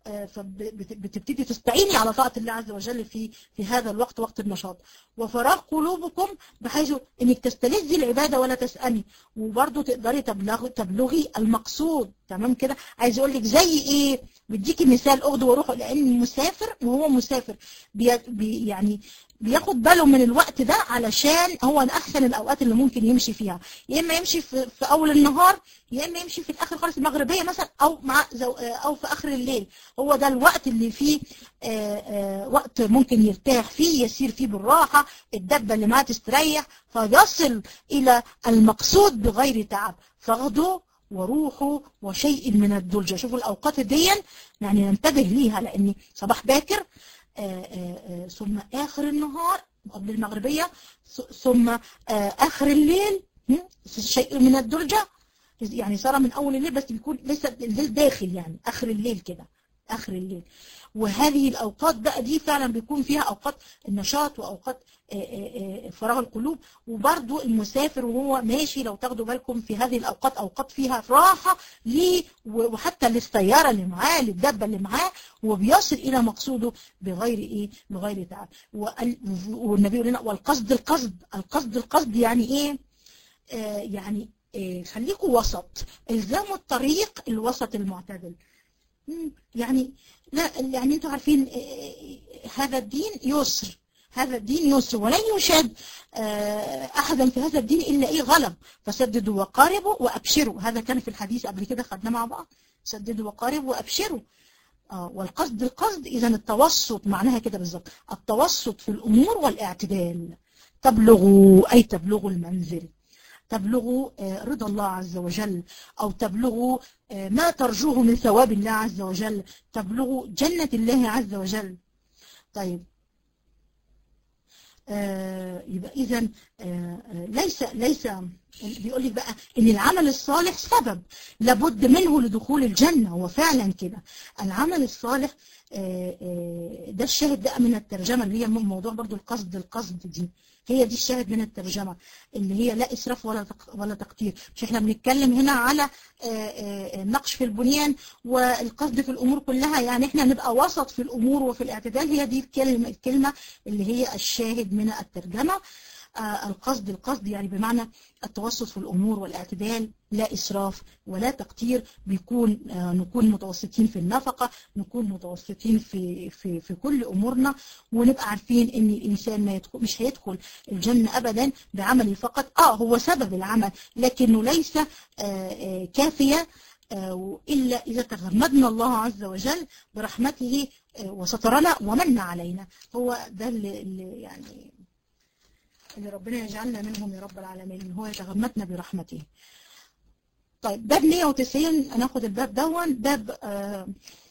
فبتبتدي تستعيني على طاعة الله عز وجل في في هذا الوقت وقت النشاط وفراغ قلوبكم بحيث انك تستلذي العبادة ولا تسألي وبرضه تقدري تبلغي تبلغي المقصود تمام كده عايز اقول لك زي ايه بديكي مثال اخده واروحه لان مسافر وهو مسافر بي بي يعني بياخد باله من الوقت ده علشان هو من احسن الاوقات اللي ممكن يمشي فيها يا اما يمشي في, في اول النهار يا اما يمشي في الاخر خالص المغربيه مثلا او مع زو او في اخر الليل هو ده الوقت اللي فيه آآ آآ وقت ممكن يرتاح فيه يسير فيه بالراحه الدبه اللي معاه تستريح فيصل الى المقصود بغير تعب فاخدوا وروحوا وشيء من الدلجة شوفوا الأوقات دي يعني ننتبه ليها لأن صباح باكر آآ آآ ثم آخر النهار قبل المغربية ثم آخر الليل شيء من الدلجة يعني صار من أول الليل بس بيكون لسه الليل داخل يعني آخر الليل كده آخر الليل وهذه الأوقات بقى دي فعلا بيكون فيها أوقات النشاط وأوقات فراغ القلوب وبرضو المسافر وهو ماشي لو تاخدوا بالكم في هذه الأوقات أوقات فيها راحة ليه وحتى للسيارة اللي معاه للدبة اللي معاه وبيصل إلى مقصوده بغير إيه بغير تعب والنبي يقول لنا والقصد القصد القصد القصد يعني إيه آه يعني آه خليكوا وسط الزموا الطريق الوسط المعتدل يعني لا يعني انتوا عارفين هذا الدين يسر هذا الدين يسر ولن يشاد احدا في هذا الدين الا ايه غلب فسددوا وقاربوا وابشروا هذا كان في الحديث قبل كده خدناه مع بعض سددوا وقاربوا وابشروا آه والقصد القصد اذا التوسط معناها كده بالظبط التوسط في الامور والاعتدال تبلغوا اي تبلغوا المنزل تبلغوا رضا الله عز وجل أو تبلغوا ما ترجوه من ثواب الله عز وجل تبلغوا جنة الله عز وجل طيب يبقى إذا ليس ليس بيقول لك بقى ان العمل الصالح سبب لابد منه لدخول الجنة هو فعلا كده العمل الصالح ده الشاهد بقى من الترجمة اللي هي موضوع برضو القصد القصد دي هي دي الشاهد من الترجمة اللي هي لا إسراف ولا ولا تقتير مش احنا بنتكلم هنا على النقش في البنيان والقصد في الأمور كلها يعني احنا نبقى وسط في الأمور وفي الاعتدال هي دي الكلمة, الكلمة اللي هي الشاهد من الترجمة القصد القصد يعني بمعنى التوسط في الأمور والاعتدال لا إسراف ولا تقتير بيكون نكون متوسطين في النفقة نكون متوسطين في في في كل أمورنا ونبقى عارفين إن الإنسان ما يدخل مش هيدخل الجنة أبدا بعمله فقط آه هو سبب العمل لكنه ليس كافية إلا إذا تغمدنا الله عز وجل برحمته وسترنا ومن علينا هو ده اللي يعني اللي ربنا يجعلنا منهم يا رب العالمين هو يتغمدنا برحمته طيب باب 190 هناخد الباب دون باب آه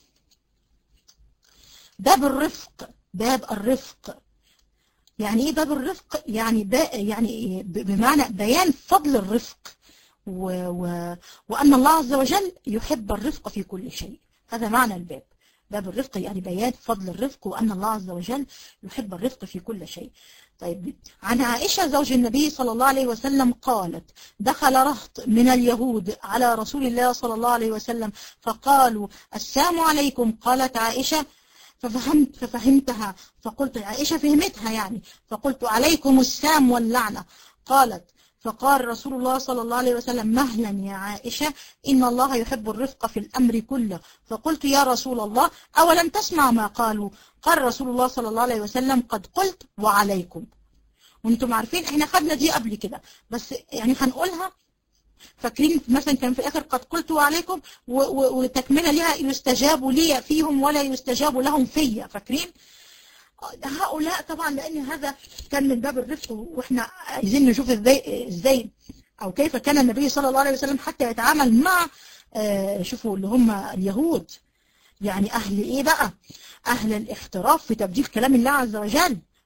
باب الرفق باب الرفق يعني ايه باب الرفق يعني يعني بمعنى بيان فضل الرفق و و وان الله عز وجل يحب الرفق في كل شيء هذا معنى الباب باب الرفق يعني بيان فضل الرفق وان الله عز وجل يحب الرفق في كل شيء طيب عن عائشة زوج النبي صلى الله عليه وسلم قالت دخل رهط من اليهود على رسول الله صلى الله عليه وسلم فقالوا السلام عليكم قالت عائشة ففهمت ففهمتها فقلت عائشة فهمتها يعني فقلت عليكم السام واللعنة قالت فقال رسول الله صلى الله عليه وسلم مهلا يا عائشة إن الله يحب الرفق في الأمر كله فقلت يا رسول الله أولم تسمع ما قالوا قال رسول الله صلى الله عليه وسلم قد قلت وعليكم وانتم عارفين احنا خدنا دي قبل كده بس يعني هنقولها فاكرين مثلا كان في الاخر قد قلت وعليكم وتكمله لها يستجاب لي فيهم ولا يستجاب لهم فيا فاكرين هؤلاء طبعا لان هذا كان من باب الرفق واحنا عايزين نشوف ازاي ازاي او كيف كان النبي صلى الله عليه وسلم حتى يتعامل مع آه شوفوا اللي هم اليهود يعني اهل ايه بقى اهل الاحتراف في تبديل كلام الله عز وجل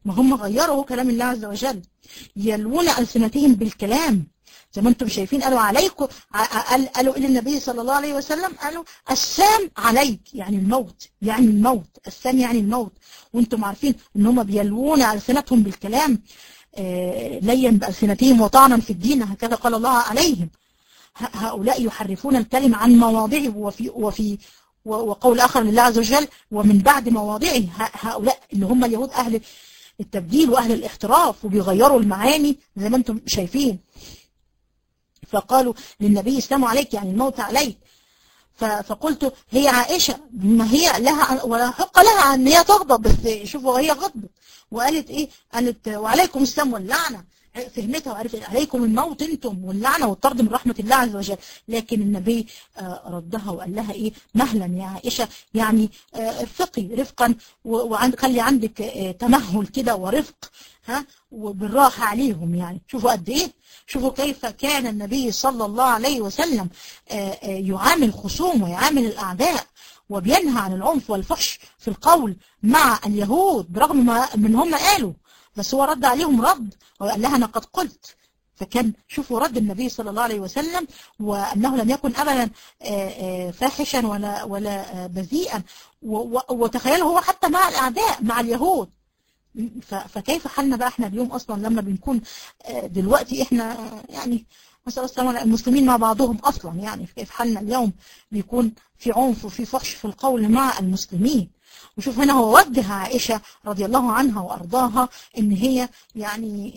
ما هم غيروا كلام الله عز وجل يلوون ألسنتهم بالكلام زي ما انتم شايفين قالوا عليكم قالوا إلى النبي صلى الله عليه وسلم قالوا السام عليك يعني الموت يعني الموت السام يعني الموت وانتم عارفين ان هم بيلوون ألسنتهم بالكلام لين بألسنتهم وطعنا في الدين هكذا قال الله عليهم هؤلاء يحرفون الكلمة عن مواضعه وفي, وفي وقول آخر لله عز وجل ومن بعد مواضعه هؤلاء اللي هم اليهود أهل التبديل وأهل الاحتراف وبيغيروا المعاني زي ما انتم شايفين فقالوا للنبي السلام عليك يعني الموت عليك فقلت هي عائشة ما هي لها ولا حق لها ان هي تغضب بس شوفوا هي غضبت وقالت ايه قالت وعليكم السلام واللعنة فهمتها وعرفت عليكم الموت انتم واللعنة والطرد من رحمة الله عز وجل لكن النبي ردها وقال لها ايه مهلا يا عائشة يعني ارفقي رفقا وخلي عندك تمهل كده ورفق ها وبالراحة عليهم يعني شوفوا قد ايه شوفوا كيف كان النبي صلى الله عليه وسلم يعامل خصومه ويعامل الأعداء وبينهى عن العنف والفحش في القول مع اليهود برغم ما من هم قالوا بس هو رد عليهم رد وقال لها أنا قد قلت فكان شوفوا رد النبي صلى الله عليه وسلم وأنه لم يكن أبدا فاحشا ولا ولا بذيئا وتخيلوا هو حتى مع الأعداء مع اليهود فكيف حالنا بقى احنا اليوم اصلا لما بنكون دلوقتي احنا يعني نسأل السلامة المسلمين مع بعضهم اصلا يعني كيف حالنا اليوم بيكون في عنف وفي فحش في القول مع المسلمين وشوف هنا هو وجه عائشة رضي الله عنها وأرضاها إن هي يعني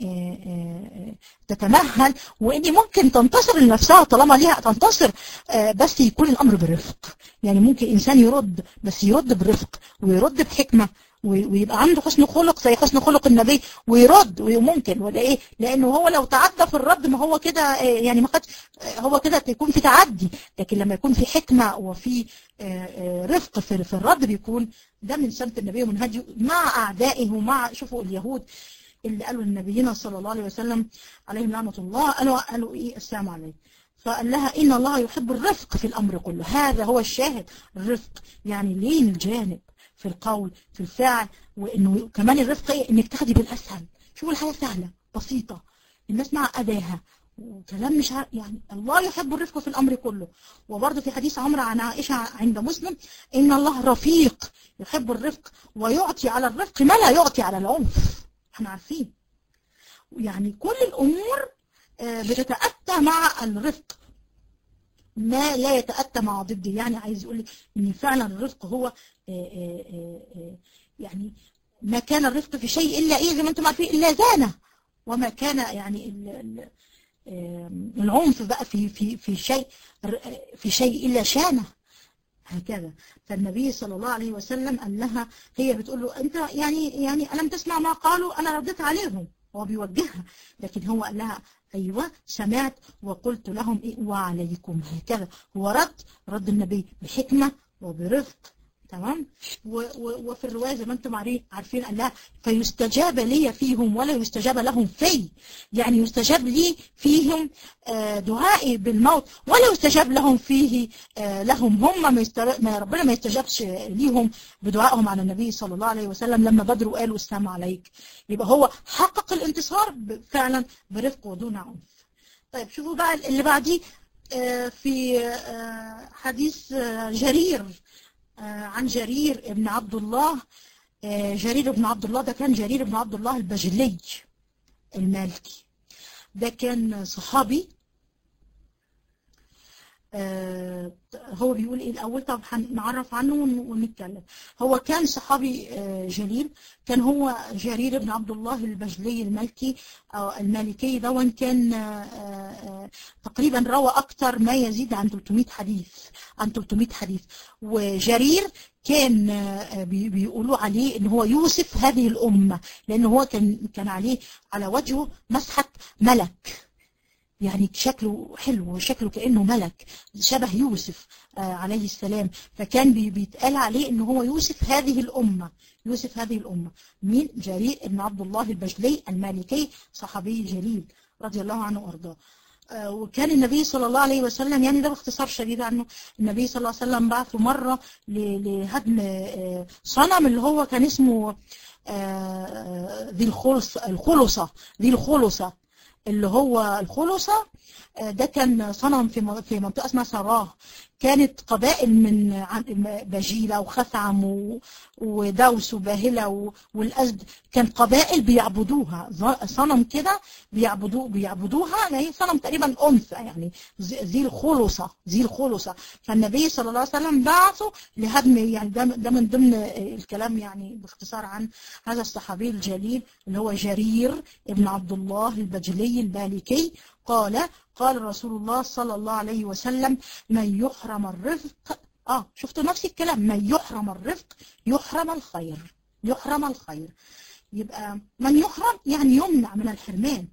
تتمهل وإن ممكن تنتصر لنفسها طالما ليها تنتصر بس يكون الأمر برفق يعني ممكن إنسان يرد بس يرد برفق ويرد بحكمة ويبقى عنده حسن خلق زي حسن خلق النبي ويرد وممكن ولا ايه لانه هو لو تعدى في الرد ما هو كده يعني ما هو كده يكون في تعدي لكن لما يكون في حكمه وفي رفق في, في الرد بيكون ده من سنه النبي ومن هديه مع اعدائه ومع شوفوا اليهود اللي قالوا لنبينا صلى الله عليه وسلم عليهم لعنه الله قالوا قالوا ايه السلام عليكم فقال لها إن الله يحب الرفق في الأمر كله هذا هو الشاهد الرفق يعني لين الجانب في القول في الفعل وانه كمان الرفق ايه انك تاخدي بالاسهل شوفوا الحياه سهله بسيطه الناس مع اداها وكلام مش يعني الله يحب الرفق في الامر كله وبرضه في حديث عمرو عن عائشه عند مسلم ان الله رفيق يحب الرفق ويعطي على الرفق ما لا يعطي على العنف احنا عارفين يعني كل الامور بتتاتى مع الرفق ما لا يتأتى مع ضده يعني عايز يقول لك ان فعلا الرفق هو آآ آآ يعني ما كان الرفق في شيء الا ايه زي ما انتم عارفين الا زانه وما كان يعني العنف بقى في في في شيء في شيء الا شانه هكذا فالنبي صلى الله عليه وسلم قال لها هي بتقول له انت يعني يعني الم تسمع ما قالوا انا رديت عليهم هو بيوجهها لكن هو قال لها أيوة سمعت وقلت لهم إيه وعليكم هكذا هو رد رد النبي بحكمة وبرفق تمام وفي الرواية زي ما انتم عارفين قال لها فيستجاب لي فيهم ولا يستجاب لهم في يعني يستجاب لي فيهم دعائي بالموت ولا يستجاب لهم فيه لهم هم ما ربنا ما يستجابش ليهم بدعائهم على النبي صلى الله عليه وسلم لما بدروا قالوا السلام عليك يبقى هو حقق الانتصار فعلا برفق ودون عنف طيب شوفوا بقى اللي بعديه في حديث جرير عن جرير ابن عبد الله جرير ابن عبد الله ده كان جرير ابن عبد الله البجلي المالكي ده كان صحابي هو بيقول ايه الاول طب هنعرف عنه ونتكلم هو كان صحابي جليل كان هو جرير بن عبد الله البجلي المالكي او المالكي ده كان تقريبا روى اكثر ما يزيد عن 300 حديث عن 300 حديث وجرير كان بيقولوا عليه ان هو يوسف هذه الامه لان هو كان كان عليه على وجهه مسحه ملك يعني شكله حلو وشكله كأنه ملك شبه يوسف آه عليه السلام فكان بي بيتقال عليه ان هو يوسف هذه الأمة يوسف هذه الأمة مين جرير بن عبد الله البجلي المالكي صحابي جليل رضي الله عنه وارضاه آه وكان النبي صلى الله عليه وسلم يعني ده باختصار شديد عنه النبي صلى الله عليه وسلم بعثه مرة لهدم آه صنم اللي هو كان اسمه ذي الخلص الخلصة ذي الخلصة اللي هو الخلصة ده كان صنم في في منطقة اسمها سراه كانت قبائل من بجيلة وخثعم ودوس وباهلة والأزد كان قبائل بيعبدوها صنم كده بيعبدوه بيعبدوها هي صنم تقريبا أنثى يعني ذي الخلصة ذي الخلصة فالنبي صلى الله عليه وسلم بعثه لهدم يعني ده, ده من ضمن الكلام يعني باختصار عن هذا الصحابي الجليل اللي هو جرير ابن عبد الله البجلي البالكي قال قال رسول الله صلى الله عليه وسلم من يحرم الرفق اه شفتوا نفس الكلام من يحرم الرفق يحرم الخير يحرم الخير يبقى من يحرم يعني يمنع من الحرمان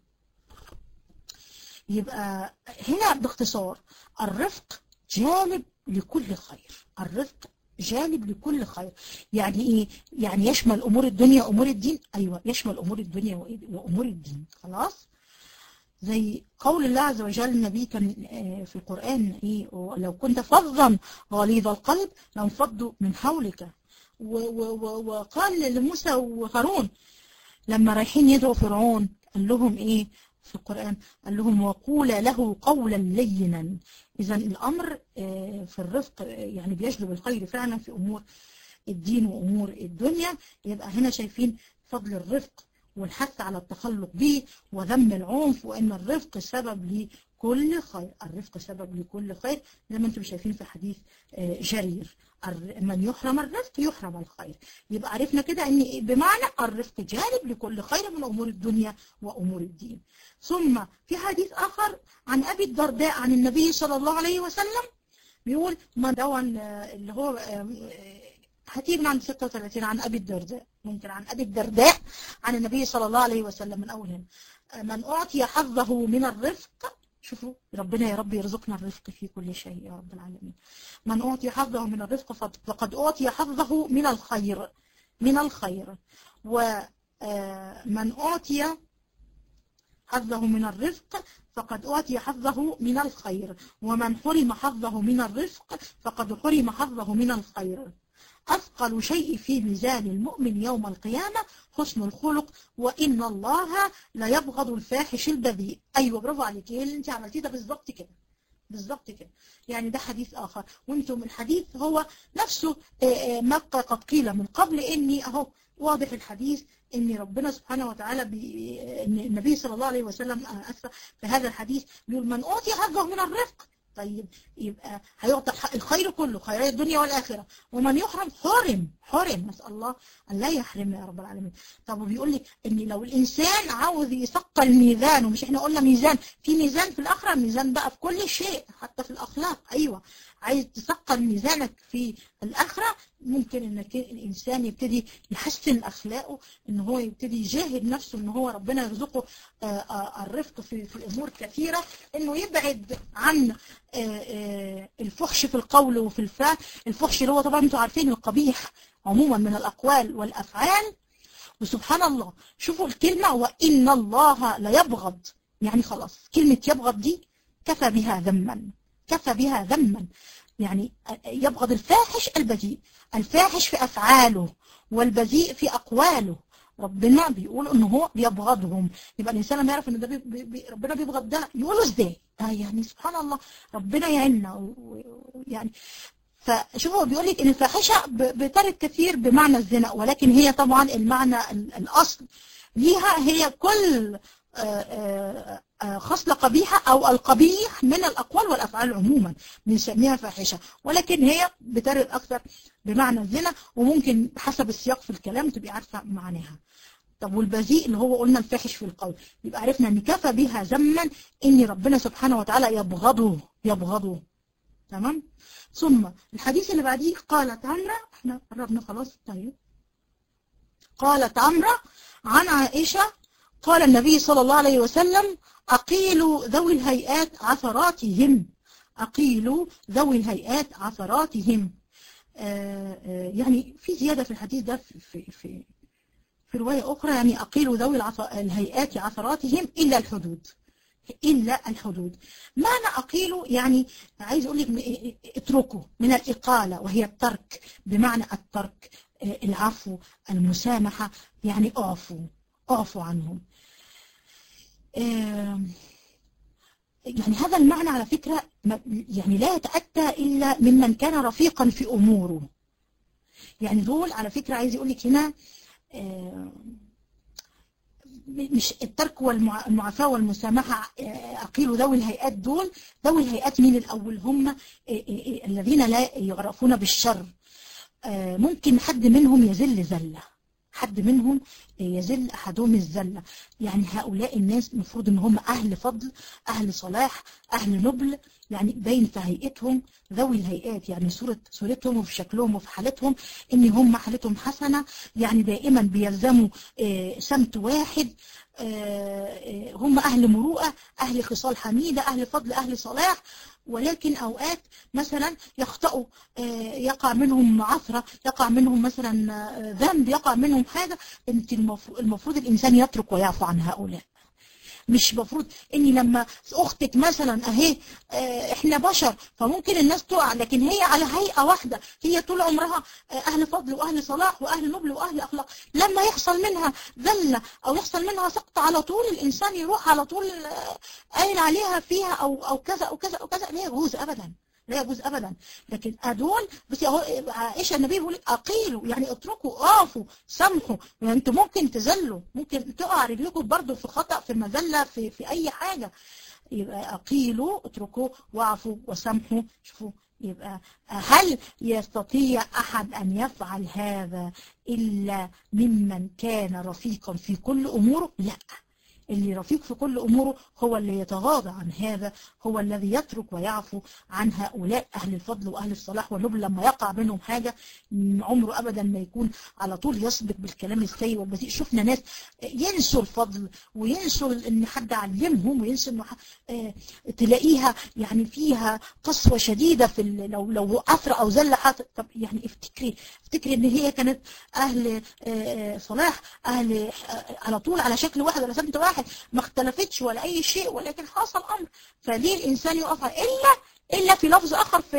يبقى هنا باختصار الرفق جالب لكل خير الرفق جانب لكل خير يعني ايه يعني يشمل امور الدنيا وامور الدين ايوه يشمل امور الدنيا وامور الدين خلاص زي قول الله عز وجل النبي كان في القرآن إيه لو كنت فظا غليظ القلب لانفضوا من حولك وقال لموسى وهارون لما رايحين يدعوا فرعون قال لهم إيه في القرآن قال لهم وقول له قولا لينا إذا الأمر في الرفق يعني بيجلب الخير فعلا في أمور الدين وأمور الدنيا يبقى هنا شايفين فضل الرفق والحث على التخلق به وذم العنف وان الرفق سبب لكل خير الرفق سبب لكل خير زي ما انتم شايفين في حديث جرير من يحرم الرفق يحرم الخير يبقى عرفنا كده ان بمعنى الرفق جانب لكل خير من امور الدنيا وامور الدين ثم في حديث اخر عن ابي الدرداء عن النبي صلى الله عليه وسلم بيقول ما دون اللي هو هتيجي من عند 36 عن أبي الدرداء ممكن عن أبي الدرداء عن النبي صلى الله عليه وسلم من أول هنا من أعطي حظه من الرفق شوفوا ربنا يا رب يرزقنا الرفق في كل شيء يا رب العالمين من أعطي حظه من الرفق فقد أعطي حظه من الخير من الخير ومن أعطي حظه من الرفق فقد أعطي حظه من الخير ومن حرم حظه من الرفق فقد حرم حظه من الخير أثقل شيء في ميزان المؤمن يوم القيامة حسن الخلق وإن الله لا يبغض الفاحش البذيء أيوة برافو عليك ايه اللي انت عملتيه ده بالظبط كده بالظبط كده يعني ده حديث آخر وانتم الحديث هو نفسه ما قد قيل من قبل إني أهو واضح الحديث ان ربنا سبحانه وتعالى بي... ان النبي صلى الله عليه وسلم اسف في هذا الحديث بيقول من اوتي حظه من الرفق طيب يبقى هيعطى الخير كله خيري الدنيا والآخرة ومن يحرم حرم حرم نسأل الله أن لا يحرمنا يا رب العالمين طب وبيقول لك إن لو الإنسان عاوز يثقل ميزان ومش إحنا قلنا ميزان في ميزان في الآخرة ميزان بقى في كل شيء حتى في الأخلاق أيوة عايز تثقل ميزانك في الآخرة ممكن إنك الإنسان يبتدي يحسن أخلاقه إن هو يبتدي يجاهد نفسه إن هو ربنا يرزقه الرفق في, في أمور كثيرة إنه يبعد عن الفحش في القول وفي الفعل الفحش اللي هو طبعا انتوا عارفين القبيح عموما من الأقوال والأفعال وسبحان الله شوفوا الكلمة وإن الله لا يبغض يعني خلاص كلمة يبغض دي كفى بها ذما كفى بها ذما يعني يبغض الفاحش البذيء الفاحش في أفعاله والبذيء في أقواله ربنا بيقول ان هو بيبغضهم يبقى الانسان لما يعرف ان ده بي بي ربنا بيبغض ده يقوله ازاي آه يعني سبحان الله ربنا يعيننا يعني فشوفوا بيقول لك ان الفاحشه بترد كثير بمعنى الزنا ولكن هي طبعا المعنى الاصل ليها هي كل خصلة قبيحة أو القبيح من الأقوال والأفعال عموما بنسميها فاحشة ولكن هي بترد أكثر بمعنى الزنا وممكن حسب السياق في الكلام تبقي عارفة معناها طب والبذيء اللي هو قلنا الفاحش في القول يبقى عرفنا ان كفى بها ذما ان ربنا سبحانه وتعالى يبغضه يبغضه تمام ثم الحديث اللي بعديه قالت عمرة احنا قربنا خلاص طيب قالت عمرة عن عائشة قال النبي صلى الله عليه وسلم أقيلوا ذوي الهيئات عثراتهم أقيلوا ذوي الهيئات عثراتهم آآ آآ يعني في زيادة في الحديث ده في, في, في, في رواية أخرى يعني أقيلوا ذوي الهيئات عثراتهم إلا الحدود إلا الحدود معنى أقيلوا يعني عايز أقول لك اتركوا من الإقالة وهي الترك بمعنى الترك العفو المسامحة يعني اعفوا اعفوا عنهم يعني هذا المعنى على فكرة يعني لا يتأتى إلا ممن كان رفيقا في أموره يعني دول على فكرة عايز يقول لك هنا مش الترك والمعافاة والمسامحة أقيلوا ذوي الهيئات دول ذوي الهيئات مين الأول هم الذين لا يعرفون بالشر ممكن حد منهم يزل زلة حد منهم يزل أحدهم الزلة يعني هؤلاء الناس المفروض ان هم أهل فضل أهل صلاح أهل نبل يعني باين في هيئتهم ذوي الهيئات يعني صورة صورتهم وفي شكلهم وفي حالتهم ان هم حالتهم حسنة يعني دائما بيلزموا سمت واحد هم أهل مروءة أهل خصال حميدة أهل فضل أهل صلاح ولكن أوقات مثلا يخطئوا يقع منهم عثرة يقع منهم مثلا ذنب يقع منهم حاجة انت المفروض الإنسان يترك ويعفو عن هؤلاء مش مفروض اني لما اختك مثلا اهي اه احنا بشر فممكن الناس تقع لكن هي على هيئة واحدة هي طول عمرها اهل فضل واهل صلاح واهل نبل واهل اخلاق لما يحصل منها ذلة او يحصل منها سقط على طول الانسان يروح على طول قايل عليها فيها او او كذا او كذا او كذا لا يجوز ابدا لا يجوز ابدا لكن ادول بس اهو عائشه النبي بيقول اقيلوا يعني اتركوا اقفوا سامحوا يعني انتوا ممكن تزلوا ممكن تقع رجلكم برضو في خطا في مذله في في اي حاجه يبقى اقيلوا اتركوا واعفوا وسامحوا شوفوا يبقى هل يستطيع أحد أن يفعل هذا إلا ممن كان رفيقا في كل أموره؟ لا اللي رفيق في كل أموره هو اللي يتغاضى عن هذا هو الذي يترك ويعفو عن هؤلاء أهل الفضل وأهل الصلاح والنبل لما يقع منهم حاجة عمره أبدا ما يكون على طول يسبق بالكلام السيء والبذيء شفنا ناس ينسوا الفضل وينسوا ان حد علمهم وينسوا انه اه تلاقيها يعني فيها قسوة شديدة في لو لو أثر أو زل حاطط طب يعني افتكري افتكري ان هي كانت أهل اه صلاح أهل على طول على شكل واحد ولا سمت واحد ما اختلفتش ولا أي شيء ولكن حصل أمر فليه الإنسان يقف إلا إلا في لفظ آخر في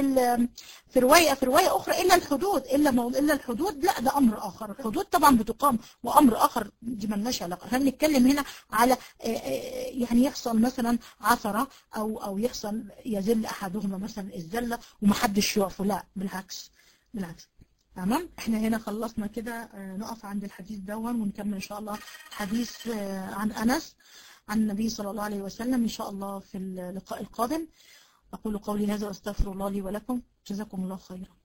في رواية في رواية أخرى إلا الحدود إلا موضوع إلا الحدود لا ده أمر آخر الحدود طبعا بتقام وأمر آخر دي مالناش علاقة احنا بنتكلم هنا على يعني يحصل مثلا عثرة أو أو يحصل يزل أحدهما مثلا الزلة ومحدش يقف لا بالعكس بالعكس تمام احنا هنا خلصنا كده نقف عند الحديث دون ونكمل ان شاء الله حديث عن انس عن النبي صلى الله عليه وسلم ان شاء الله في اللقاء القادم اقول قولي هذا واستغفر الله لي ولكم جزاكم الله خيرا